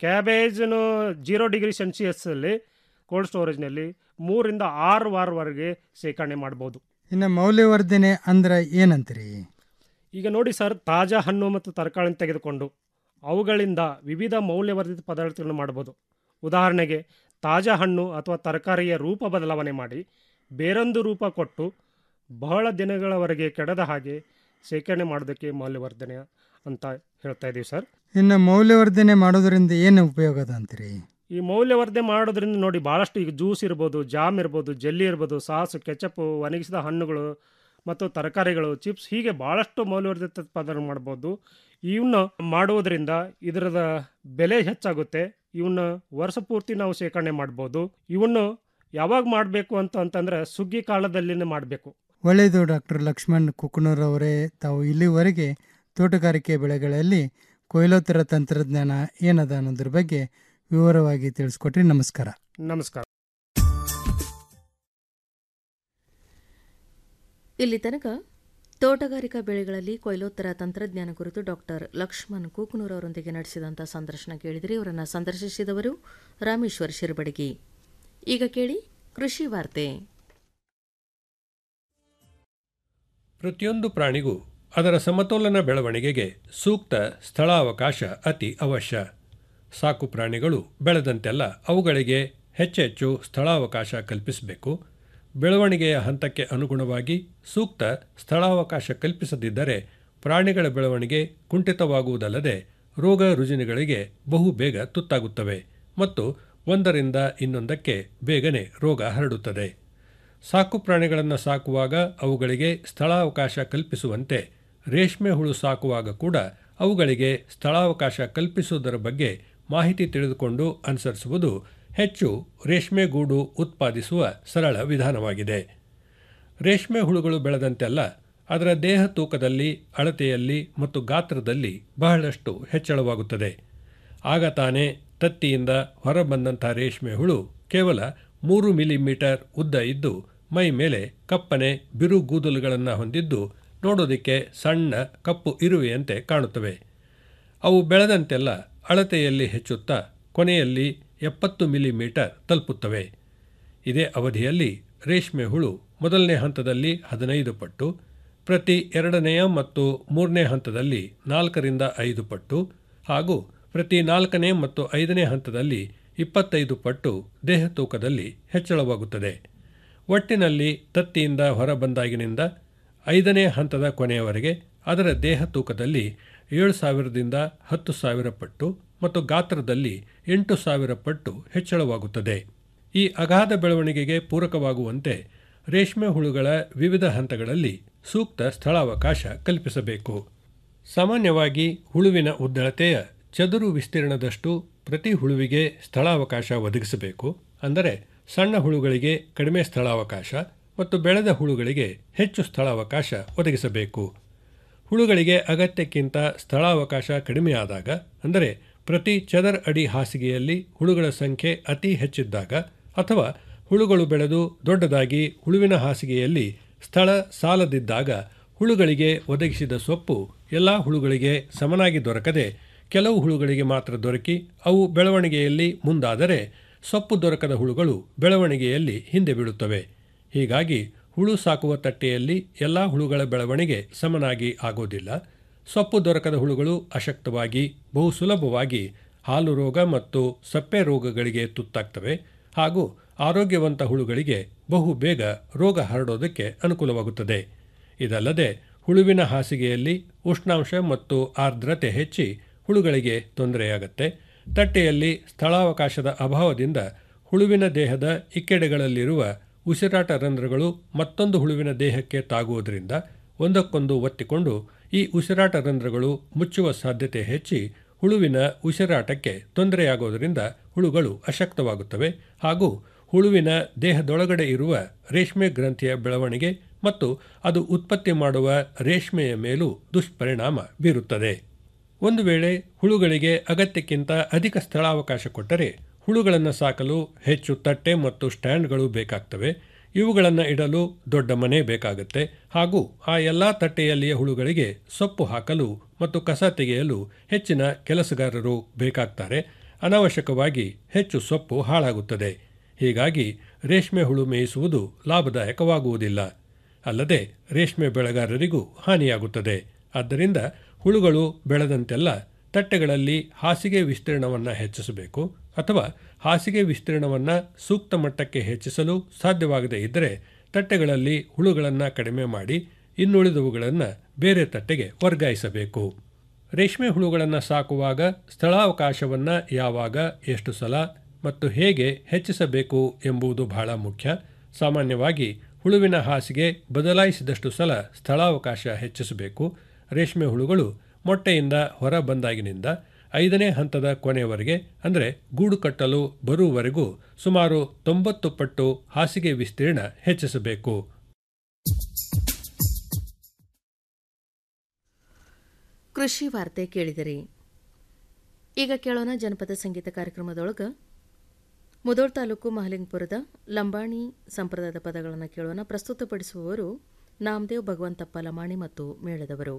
ಕ್ಯಾಬೇಜನ್ನು ಜೀರೋ ಡಿಗ್ರಿ ಸೆಲ್ಸಿಯಸ್ಸಲ್ಲಿ ಕೋಲ್ಡ್ ಸ್ಟೋರೇಜ್ನಲ್ಲಿ ಮೂರಿಂದ ಆರು ವಾರವರೆಗೆ ಶೇಖರಣೆ ಮಾಡ್ಬೋದು ಇನ್ನು ಮೌಲ್ಯವರ್ಧನೆ ಅಂದ್ರೆ ಏನಂತೀರಿ ಈಗ ನೋಡಿ ಸರ್ ತಾಜಾ ಹಣ್ಣು ಮತ್ತು ತರಕಾರಿಯನ್ನು ತೆಗೆದುಕೊಂಡು ಅವುಗಳಿಂದ ವಿವಿಧ ಮೌಲ್ಯವರ್ಧಿತ ಪದಾರ್ಥಗಳನ್ನು ಮಾಡ್ಬೋದು ಉದಾಹರಣೆಗೆ ತಾಜಾ ಹಣ್ಣು ಅಥವಾ ತರಕಾರಿಯ ರೂಪ ಬದಲಾವಣೆ ಮಾಡಿ ಬೇರೊಂದು ರೂಪ ಕೊಟ್ಟು ಬಹಳ ದಿನಗಳವರೆಗೆ ಕೆಡದ ಹಾಗೆ ಶೇಖರಣೆ ಮಾಡೋದಕ್ಕೆ ಮೌಲ್ಯವರ್ಧನೆ ಅಂತ ಹೇಳ್ತಾ ಇದ್ದೀವಿ ಸರ್ ಇನ್ನು ಮೌಲ್ಯವರ್ಧನೆ ಮಾಡೋದ್ರಿಂದ ಏನು ಉಪಯೋಗ ಅದ ಅಂತೀರಿ ಈ ಮೌಲ್ಯವರ್ಧನೆ ಮಾಡೋದ್ರಿಂದ ನೋಡಿ ಭಾಳಷ್ಟು ಈಗ ಜ್ಯೂಸ್ ಇರ್ಬೋದು ಜಾಮ್ ಇರ್ಬೋದು ಜೆಲ್ಲಿ ಇರ್ಬೋದು ಸಾಸು ಕೆಚಪ್ಪು ಒಣಗಿಸಿದ ಹಣ್ಣುಗಳು ಮತ್ತು ತರಕಾರಿಗಳು ಚಿಪ್ಸ್ ಹೀಗೆ ಭಾಳಷ್ಟು ಮೌಲ್ಯವರ್ಧಿತ ಪದಾರ್ಥ ಮಾಡ್ಬೋದು ಇವನ್ನ ಮಾಡುವುದರಿಂದ ಇದರದ ಬೆಲೆ ಹೆಚ್ಚಾಗುತ್ತೆ ಇವನ್ನ ವರ್ಷ ಪೂರ್ತಿ ನಾವು ಶೇಖರಣೆ ಮಾಡ್ಬೋದು ಇವನ್ನು ಯಾವಾಗ ಮಾಡಬೇಕು ಅಂತ ಅಂತಂದ್ರೆ ಸುಗ್ಗಿ ಕಾಲದಲ್ಲಿನೇ ಮಾಡಬೇಕು ಒಳ್ಳೆಯದು ಡಾಕ್ಟರ್ ಲಕ್ಷ್ಮಣ್ ಕುಕ್ನೂರ್ ಅವರೇ ತಾವು ಇಲ್ಲಿವರೆಗೆ ತೋಟಗಾರಿಕೆ ಬೆಳೆಗಳಲ್ಲಿ ಕೊಯ್ಲೋತ್ತರ ತಂತ್ರಜ್ಞಾನ ಏನದ ಅನ್ನೋದ್ರ ಬಗ್ಗೆ ವಿವರವಾಗಿ ತಿಳಿಸ್ಕೊಟ್ರಿ ನಮಸ್ಕಾರ ನಮಸ್ಕಾರ ಇಲ್ಲಿ ತನಕ ತೋಟಗಾರಿಕಾ ಬೆಳೆಗಳಲ್ಲಿ ಕೊಯ್ಲೋತ್ತರ ತಂತ್ರಜ್ಞಾನ ಕುರಿತು ಡಾಕ್ಟರ್ ಲಕ್ಷ್ಮಣ್ ಕೂಕನೂರ್ ಅವರೊಂದಿಗೆ ನಡೆಸಿದಂಥ ಸಂದರ್ಶನ ಕೇಳಿದರೆ ಇವರನ್ನು ಸಂದರ್ಶಿಸಿದವರು ರಾಮೇಶ್ವರ್ ಶಿರಬಡಗಿ ಈಗ ಕೇಳಿ ಕೃಷಿ ವಾರ್ತೆ ಪ್ರತಿಯೊಂದು ಪ್ರಾಣಿಗೂ ಅದರ ಸಮತೋಲನ ಬೆಳವಣಿಗೆಗೆ ಸೂಕ್ತ ಸ್ಥಳಾವಕಾಶ ಅತಿ ಅವಶ್ಯ ಸಾಕು ಪ್ರಾಣಿಗಳು ಬೆಳೆದಂತೆಲ್ಲ ಅವುಗಳಿಗೆ ಹೆಚ್ಚೆಚ್ಚು ಸ್ಥಳಾವಕಾಶ ಕಲ್ಪಿಸಬೇಕು ಬೆಳವಣಿಗೆಯ ಹಂತಕ್ಕೆ ಅನುಗುಣವಾಗಿ ಸೂಕ್ತ ಸ್ಥಳಾವಕಾಶ ಕಲ್ಪಿಸದಿದ್ದರೆ ಪ್ರಾಣಿಗಳ ಬೆಳವಣಿಗೆ ಕುಂಠಿತವಾಗುವುದಲ್ಲದೆ ರೋಗ ರುಜಿನಗಳಿಗೆ ಬಹು ಬೇಗ ತುತ್ತಾಗುತ್ತವೆ ಮತ್ತು ಒಂದರಿಂದ ಇನ್ನೊಂದಕ್ಕೆ ಬೇಗನೆ ರೋಗ ಹರಡುತ್ತದೆ ಸಾಕು ಪ್ರಾಣಿಗಳನ್ನು ಸಾಕುವಾಗ ಅವುಗಳಿಗೆ ಸ್ಥಳಾವಕಾಶ ಕಲ್ಪಿಸುವಂತೆ ರೇಷ್ಮೆ ಹುಳು ಸಾಕುವಾಗ ಕೂಡ ಅವುಗಳಿಗೆ ಸ್ಥಳಾವಕಾಶ ಕಲ್ಪಿಸುವುದರ ಬಗ್ಗೆ ಮಾಹಿತಿ ತಿಳಿದುಕೊಂಡು ಅನುಸರಿಸುವುದು ಹೆಚ್ಚು ರೇಷ್ಮೆ ಗೂಡು ಉತ್ಪಾದಿಸುವ ಸರಳ ವಿಧಾನವಾಗಿದೆ ರೇಷ್ಮೆ ಹುಳುಗಳು ಬೆಳೆದಂತೆಲ್ಲ ಅದರ ದೇಹ ತೂಕದಲ್ಲಿ ಅಳತೆಯಲ್ಲಿ ಮತ್ತು ಗಾತ್ರದಲ್ಲಿ ಬಹಳಷ್ಟು ಹೆಚ್ಚಳವಾಗುತ್ತದೆ ಆಗ ತಾನೇ ತತ್ತಿಯಿಂದ ಹೊರಬಂದಂಥ ರೇಷ್ಮೆ ಹುಳು ಕೇವಲ ಮೂರು ಮಿಲಿಮೀಟರ್ ಉದ್ದ ಇದ್ದು ಮೈ ಮೇಲೆ ಕಪ್ಪನೆ ಬಿರುಗೂದಲುಗಳನ್ನು ಹೊಂದಿದ್ದು ನೋಡೋದಕ್ಕೆ ಸಣ್ಣ ಕಪ್ಪು ಇರುವೆಯಂತೆ ಕಾಣುತ್ತವೆ ಅವು ಬೆಳೆದಂತೆಲ್ಲ ಅಳತೆಯಲ್ಲಿ ಹೆಚ್ಚುತ್ತಾ ಕೊನೆಯಲ್ಲಿ ಎಪ್ಪತ್ತು ಮಿಲಿಮೀಟರ್ ತಲುಪುತ್ತವೆ ಇದೇ ಅವಧಿಯಲ್ಲಿ ರೇಷ್ಮೆ ಹುಳು ಮೊದಲನೇ ಹಂತದಲ್ಲಿ ಹದಿನೈದು ಪಟ್ಟು ಪ್ರತಿ ಎರಡನೆಯ ಮತ್ತು ಮೂರನೇ ಹಂತದಲ್ಲಿ ನಾಲ್ಕರಿಂದ ಐದು ಪಟ್ಟು ಹಾಗೂ ಪ್ರತಿ ನಾಲ್ಕನೇ ಮತ್ತು ಐದನೇ ಹಂತದಲ್ಲಿ ಇಪ್ಪತ್ತೈದು ಪಟ್ಟು ದೇಹ ತೂಕದಲ್ಲಿ ಹೆಚ್ಚಳವಾಗುತ್ತದೆ ಒಟ್ಟಿನಲ್ಲಿ ತತ್ತಿಯಿಂದ ಹೊರಬಂದಾಗಿನಿಂದ ಐದನೇ ಹಂತದ ಕೊನೆಯವರೆಗೆ ಅದರ ದೇಹ ತೂಕದಲ್ಲಿ ಏಳು ಸಾವಿರದಿಂದ ಹತ್ತು ಸಾವಿರ ಪಟ್ಟು ಮತ್ತು ಗಾತ್ರದಲ್ಲಿ ಎಂಟು ಸಾವಿರ ಪಟ್ಟು ಹೆಚ್ಚಳವಾಗುತ್ತದೆ ಈ ಅಗಾಧ ಬೆಳವಣಿಗೆಗೆ ಪೂರಕವಾಗುವಂತೆ ರೇಷ್ಮೆ ಹುಳುಗಳ ವಿವಿಧ ಹಂತಗಳಲ್ಲಿ ಸೂಕ್ತ ಸ್ಥಳಾವಕಾಶ ಕಲ್ಪಿಸಬೇಕು ಸಾಮಾನ್ಯವಾಗಿ ಹುಳುವಿನ ಉದ್ದಳತೆಯ ಚದುರು ವಿಸ್ತೀರ್ಣದಷ್ಟು ಪ್ರತಿ ಹುಳುವಿಗೆ ಸ್ಥಳಾವಕಾಶ ಒದಗಿಸಬೇಕು ಅಂದರೆ ಸಣ್ಣ ಹುಳುಗಳಿಗೆ ಕಡಿಮೆ ಸ್ಥಳಾವಕಾಶ ಮತ್ತು ಬೆಳೆದ ಹುಳುಗಳಿಗೆ ಹೆಚ್ಚು ಸ್ಥಳಾವಕಾಶ ಒದಗಿಸಬೇಕು ಹುಳುಗಳಿಗೆ ಅಗತ್ಯಕ್ಕಿಂತ ಸ್ಥಳಾವಕಾಶ ಕಡಿಮೆಯಾದಾಗ ಅಂದರೆ ಪ್ರತಿ ಚದರ್ ಅಡಿ ಹಾಸಿಗೆಯಲ್ಲಿ ಹುಳುಗಳ ಸಂಖ್ಯೆ ಅತಿ ಹೆಚ್ಚಿದ್ದಾಗ ಅಥವಾ ಹುಳುಗಳು ಬೆಳೆದು ದೊಡ್ಡದಾಗಿ ಹುಳುವಿನ ಹಾಸಿಗೆಯಲ್ಲಿ ಸ್ಥಳ ಸಾಲದಿದ್ದಾಗ ಹುಳುಗಳಿಗೆ ಒದಗಿಸಿದ ಸೊಪ್ಪು ಎಲ್ಲ ಹುಳುಗಳಿಗೆ ಸಮನಾಗಿ ದೊರಕದೆ ಕೆಲವು ಹುಳುಗಳಿಗೆ ಮಾತ್ರ ದೊರಕಿ ಅವು ಬೆಳವಣಿಗೆಯಲ್ಲಿ ಮುಂದಾದರೆ ಸೊಪ್ಪು ದೊರಕದ ಹುಳುಗಳು ಬೆಳವಣಿಗೆಯಲ್ಲಿ ಹಿಂದೆ ಬೀಳುತ್ತವೆ ಹೀಗಾಗಿ ಹುಳು ಸಾಕುವ ತಟ್ಟೆಯಲ್ಲಿ ಎಲ್ಲ ಹುಳುಗಳ ಬೆಳವಣಿಗೆ ಸಮನಾಗಿ ಆಗೋದಿಲ್ಲ ಸೊಪ್ಪು ದೊರಕದ ಹುಳುಗಳು ಅಶಕ್ತವಾಗಿ ಬಹು ಸುಲಭವಾಗಿ ಹಾಲು ರೋಗ ಮತ್ತು ಸಪ್ಪೆ ರೋಗಗಳಿಗೆ ತುತ್ತಾಗ್ತವೆ ಹಾಗೂ ಆರೋಗ್ಯವಂತ ಹುಳುಗಳಿಗೆ ಬಹು ಬೇಗ ರೋಗ ಹರಡೋದಕ್ಕೆ ಅನುಕೂಲವಾಗುತ್ತದೆ ಇದಲ್ಲದೆ ಹುಳುವಿನ ಹಾಸಿಗೆಯಲ್ಲಿ ಉಷ್ಣಾಂಶ ಮತ್ತು ಆರ್ದ್ರತೆ ಹೆಚ್ಚಿ ಹುಳುಗಳಿಗೆ ತೊಂದರೆಯಾಗತ್ತೆ ತಟ್ಟೆಯಲ್ಲಿ ಸ್ಥಳಾವಕಾಶದ ಅಭಾವದಿಂದ ಹುಳುವಿನ ದೇಹದ ಇಕ್ಕೆಡೆಗಳಲ್ಲಿರುವ ಉಸಿರಾಟ ರಂಧ್ರಗಳು ಮತ್ತೊಂದು ಹುಳುವಿನ ದೇಹಕ್ಕೆ ತಾಗುವುದರಿಂದ ಒಂದಕ್ಕೊಂದು ಒತ್ತಿಕೊಂಡು ಈ ಉಸಿರಾಟ ರಂಧ್ರಗಳು ಮುಚ್ಚುವ ಸಾಧ್ಯತೆ ಹೆಚ್ಚಿ ಹುಳುವಿನ ಉಸಿರಾಟಕ್ಕೆ ತೊಂದರೆಯಾಗೋದರಿಂದ ಹುಳುಗಳು ಅಶಕ್ತವಾಗುತ್ತವೆ ಹಾಗೂ ಹುಳುವಿನ ದೇಹದೊಳಗಡೆ ಇರುವ ರೇಷ್ಮೆ ಗ್ರಂಥಿಯ ಬೆಳವಣಿಗೆ ಮತ್ತು ಅದು ಉತ್ಪತ್ತಿ ಮಾಡುವ ರೇಷ್ಮೆಯ ಮೇಲೂ ದುಷ್ಪರಿಣಾಮ ಬೀರುತ್ತದೆ ಒಂದು ವೇಳೆ ಹುಳುಗಳಿಗೆ ಅಗತ್ಯಕ್ಕಿಂತ ಅಧಿಕ ಸ್ಥಳಾವಕಾಶ ಕೊಟ್ಟರೆ ಹುಳುಗಳನ್ನು ಸಾಕಲು ಹೆಚ್ಚು ತಟ್ಟೆ ಮತ್ತು ಸ್ಟ್ಯಾಂಡ್ಗಳು ಬೇಕಾಗ್ತವೆ ಇವುಗಳನ್ನು ಇಡಲು ದೊಡ್ಡ ಮನೆ ಬೇಕಾಗುತ್ತೆ ಹಾಗೂ ಆ ಎಲ್ಲ ತಟ್ಟೆಯಲ್ಲಿಯ ಹುಳುಗಳಿಗೆ ಸೊಪ್ಪು ಹಾಕಲು ಮತ್ತು ಕಸ ತೆಗೆಯಲು ಹೆಚ್ಚಿನ ಕೆಲಸಗಾರರು ಬೇಕಾಗ್ತಾರೆ ಅನಾವಶ್ಯಕವಾಗಿ ಹೆಚ್ಚು ಸೊಪ್ಪು ಹಾಳಾಗುತ್ತದೆ ಹೀಗಾಗಿ ರೇಷ್ಮೆ ಹುಳು ಮೇಯಿಸುವುದು ಲಾಭದಾಯಕವಾಗುವುದಿಲ್ಲ ಅಲ್ಲದೆ ರೇಷ್ಮೆ ಬೆಳೆಗಾರರಿಗೂ ಹಾನಿಯಾಗುತ್ತದೆ ಆದ್ದರಿಂದ ಹುಳುಗಳು ಬೆಳೆದಂತೆಲ್ಲ ತಟ್ಟೆಗಳಲ್ಲಿ ಹಾಸಿಗೆ ವಿಸ್ತೀರ್ಣವನ್ನು ಹೆಚ್ಚಿಸಬೇಕು ಅಥವಾ ಹಾಸಿಗೆ ವಿಸ್ತೀರ್ಣವನ್ನು ಸೂಕ್ತ ಮಟ್ಟಕ್ಕೆ ಹೆಚ್ಚಿಸಲು ಸಾಧ್ಯವಾಗದೇ ಇದ್ದರೆ ತಟ್ಟೆಗಳಲ್ಲಿ ಹುಳುಗಳನ್ನು ಕಡಿಮೆ ಮಾಡಿ ಇನ್ನುಳಿದವುಗಳನ್ನು ಬೇರೆ ತಟ್ಟೆಗೆ ವರ್ಗಾಯಿಸಬೇಕು ರೇಷ್ಮೆ ಹುಳುಗಳನ್ನು ಸಾಕುವಾಗ ಸ್ಥಳಾವಕಾಶವನ್ನು ಯಾವಾಗ ಎಷ್ಟು ಸಲ ಮತ್ತು ಹೇಗೆ ಹೆಚ್ಚಿಸಬೇಕು ಎಂಬುದು ಬಹಳ ಮುಖ್ಯ ಸಾಮಾನ್ಯವಾಗಿ ಹುಳುವಿನ ಹಾಸಿಗೆ ಬದಲಾಯಿಸಿದಷ್ಟು ಸಲ ಸ್ಥಳಾವಕಾಶ ಹೆಚ್ಚಿಸಬೇಕು ರೇಷ್ಮೆ ಹುಳುಗಳು ಮೊಟ್ಟೆಯಿಂದ ಹೊರ ಬಂದಾಗಿನಿಂದ ಐದನೇ ಹಂತದ ಕೊನೆಯವರೆಗೆ ಅಂದರೆ ಗೂಡು ಕಟ್ಟಲು ಬರುವವರೆಗೂ ಸುಮಾರು ತೊಂಬತ್ತು ಪಟ್ಟು ಹಾಸಿಗೆ ವಿಸ್ತೀರ್ಣ ಹೆಚ್ಚಿಸಬೇಕು ಕೃಷಿ ವಾರ್ತೆ ಕೇಳಿದಿರಿ ಈಗ ಕೇಳೋಣ ಜನಪದ ಸಂಗೀತ ಕಾರ್ಯಕ್ರಮದೊಳಗೆ ಮುದೋಳ್ ತಾಲೂಕು ಮಹಲಿಂಗಪುರದ ಲಂಬಾಣಿ ಸಂಪ್ರದಾಯದ ಪದಗಳನ್ನು ಕೇಳೋಣ ಪ್ರಸ್ತುತಪಡಿಸುವವರು ನಾಮದೇವ್ ಭಗವಂತಪ್ಪ ಲಮಾಣಿ ಮತ್ತು ಮೇಳದವರು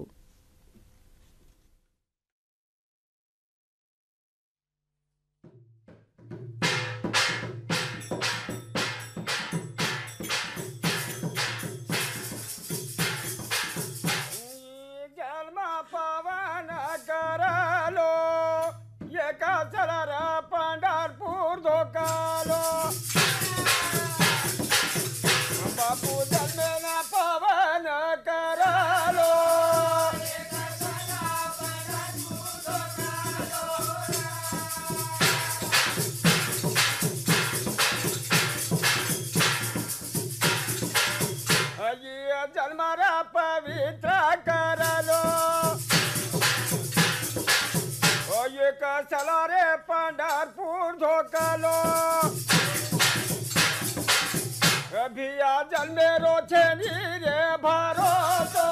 ಜನ್ಮ ಪವನ ಕರಲೋ ಏಕ ಸರರ ಪಂಡರ್ಪುರ್ ಧೋಕಾಲೋ ಬಾಪು ಜನ್ಮೇನ ಪವನ ಕರಲೋ ಅಯ್ಯ ಜನ್ಮರ ಪವಿತ್ರ ಕರಲೋ एक चला रे पंडरपुर धोकलो अभिया जल में रोचे रे भरोसो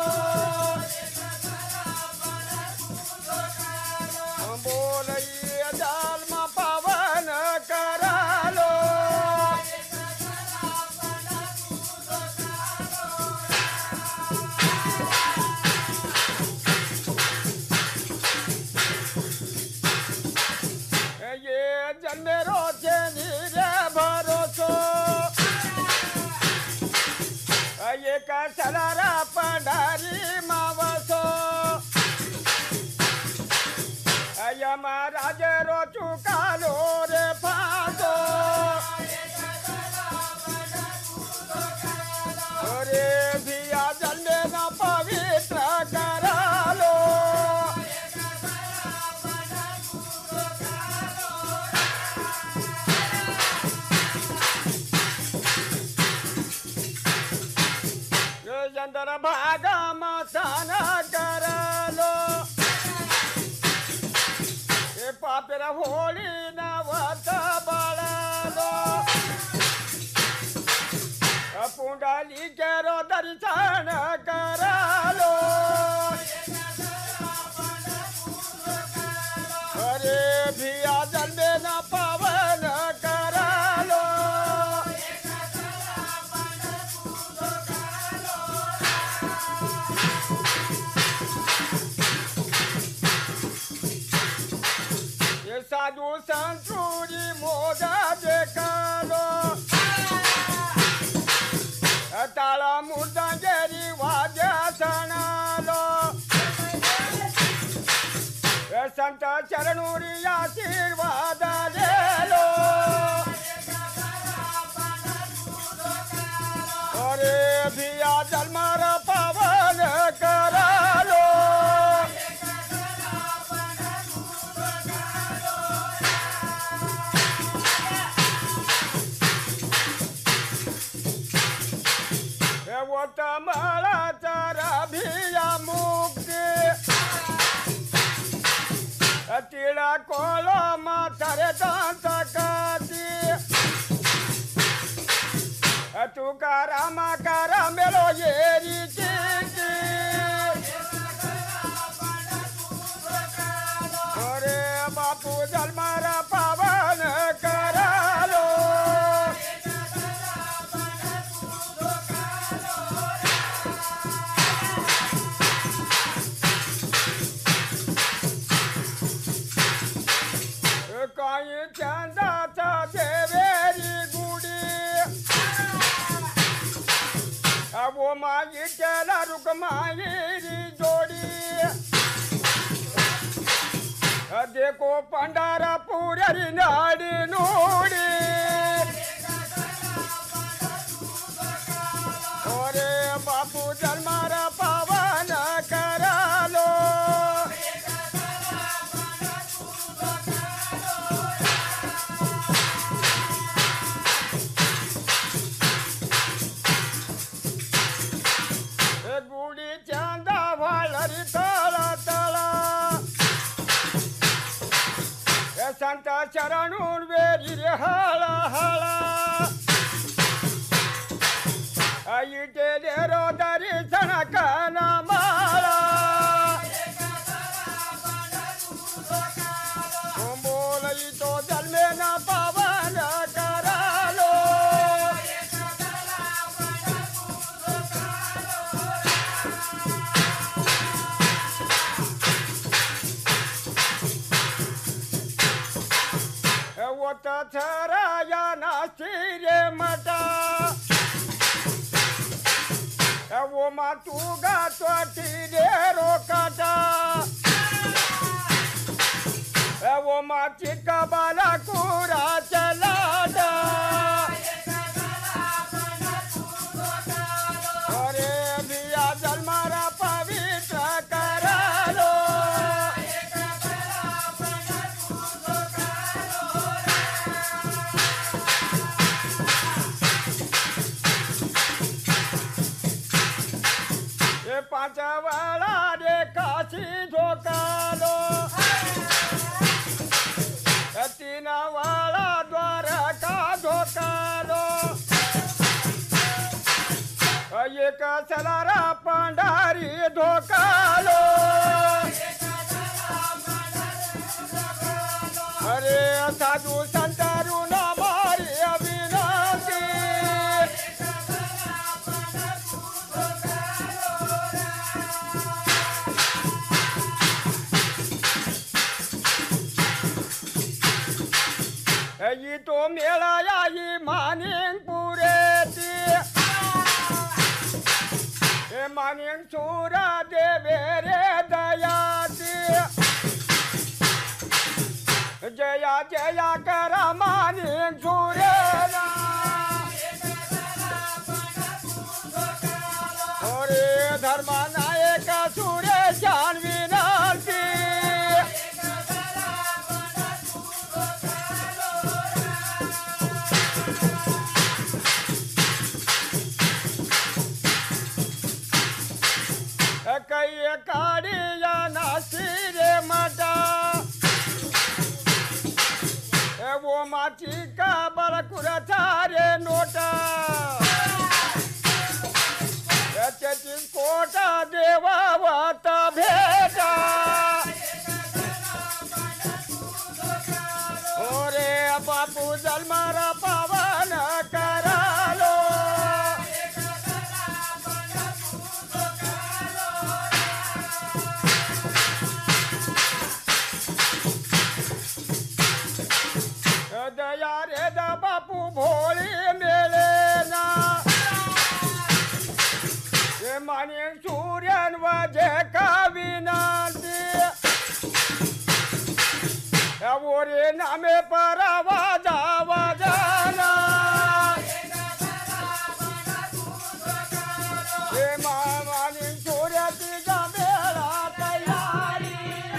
बोलिए जाल में पवन करालो ये जन्मे रोचे रे भरोसो ये का सरारा पंडारी मावसो ये महाराज रो चुकालो रे फासो रे भिया जन्मे न पवित्र करालो चंद्र भागा मसान करलो ए पापेर होळी नवत बळलो पुंडली केरो दर्शन करलो अरे भिया जन्मे न पवन करलो ये साधु संतूरी मोजा देखलो ताळा मुर्दांगेरी वाद्य सणालो संत चरणुरी आशीर्वाद देलो अरे भिया जन्मर पवन करालो मला भिया मुक्ती तिळा कोलो माथारे दांत काती तुकाराम कारा मेलो येरी चिती अरे बापू जन्मारा पावन करालो काही मागितला रुक्माई जोडी देखो पंढरपूर नाडी नोडी ओरे बापू जन्मार पावन करालो ए गुडी चांदा वाळरी तळ तळ ए संत शरणून वेरी रे हळ हळ आई टेले रो दर्शन कन माळा बोलई तो जन्मे ना पावन करालो ಒತ್ತ ಥರಾಯ ನಾಸ್ತಿರೆ ಮಠ ಓ ಮಾತುಗ ತೊಟ್ಟಿದೆ ರೋಕಟ ಓ ಮಾ ಚಿಕ್ಕ ಬಾಲ ಕೂರ ಚಲಾಟ ಅರೆ ಬಿಯ ಜನ್ಮರ ಪವಿತ್ರ ಕರಾಲೋ એ પાંચા વાળા રે કાશી ધોકાલો એ તીના વાળા દ્વારકા ધોકાલો એક સલારા પાંડારી ધોકાલો અરે સાધુ સંતારું ના મારી અવિનાશી ये तो मेला आई मानिंग पूरे ए मानिंग चूरा देवे रे दया जया जया कर मानिंग चूरे अरे धर्म नायक सूर्य जानवी नाती ಕೈಯ ಕಾಡಿಯ ನಾಸಿರೆ ಮಠ ಓ ಮಾಚಿಕ ಬರಕುರ ಚಾರೆ ನೋಟ ಚಚಿಸ್ ಕೋಟ ದೇವಾವತ ಭೇಟ ಓರೆ ಬಾಪು ಜನ್ಮರ ಪವನ ಕರಾಲೋ दया रे दा बापू भोळी मेले ना हे माने सूर्यन वाजे का विनाती ओरे नामे पर वाजा वाजाना हे माने सूर्याची जामेला तयारी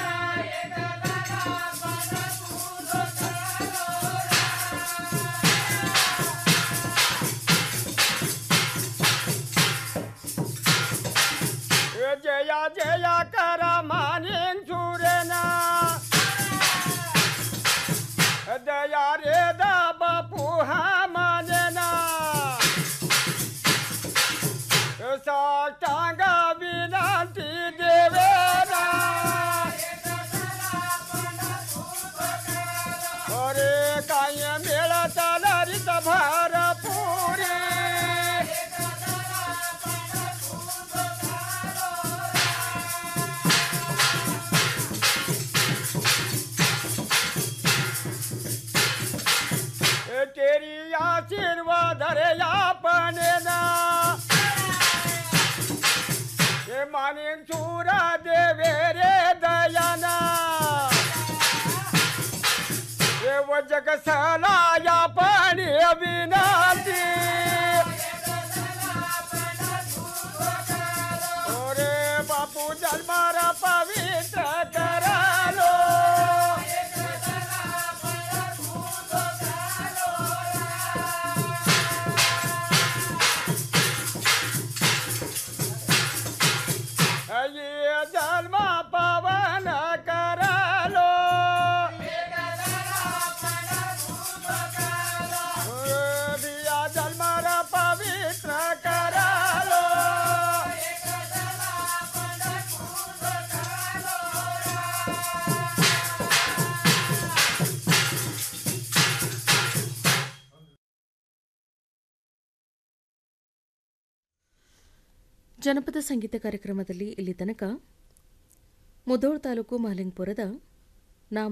हे जया जया करा मानिन सुरेना दया रे दा बापू हा मानेना साष्टांगा विनंती देवेना अरे काय मेळा चालरित भारपुरी ए तेरी आशीर्वाद रे आपने ना सलाया पाणी विनाती ओरे बापू जन्मारा पवित्र करालो ये जन्म पवन करालो दिया जन्मारा पवित्र करालो ಜನಪದ ಸಂಗೀತ ಕಾರ್ಯಕ್ರಮದಲ್ಲಿ ಇಲ್ಲಿ ತನಕ ಮುದೋಳ್ ತಾಲೂಕು ಮಾಲಿಂಗ್ಪುರದ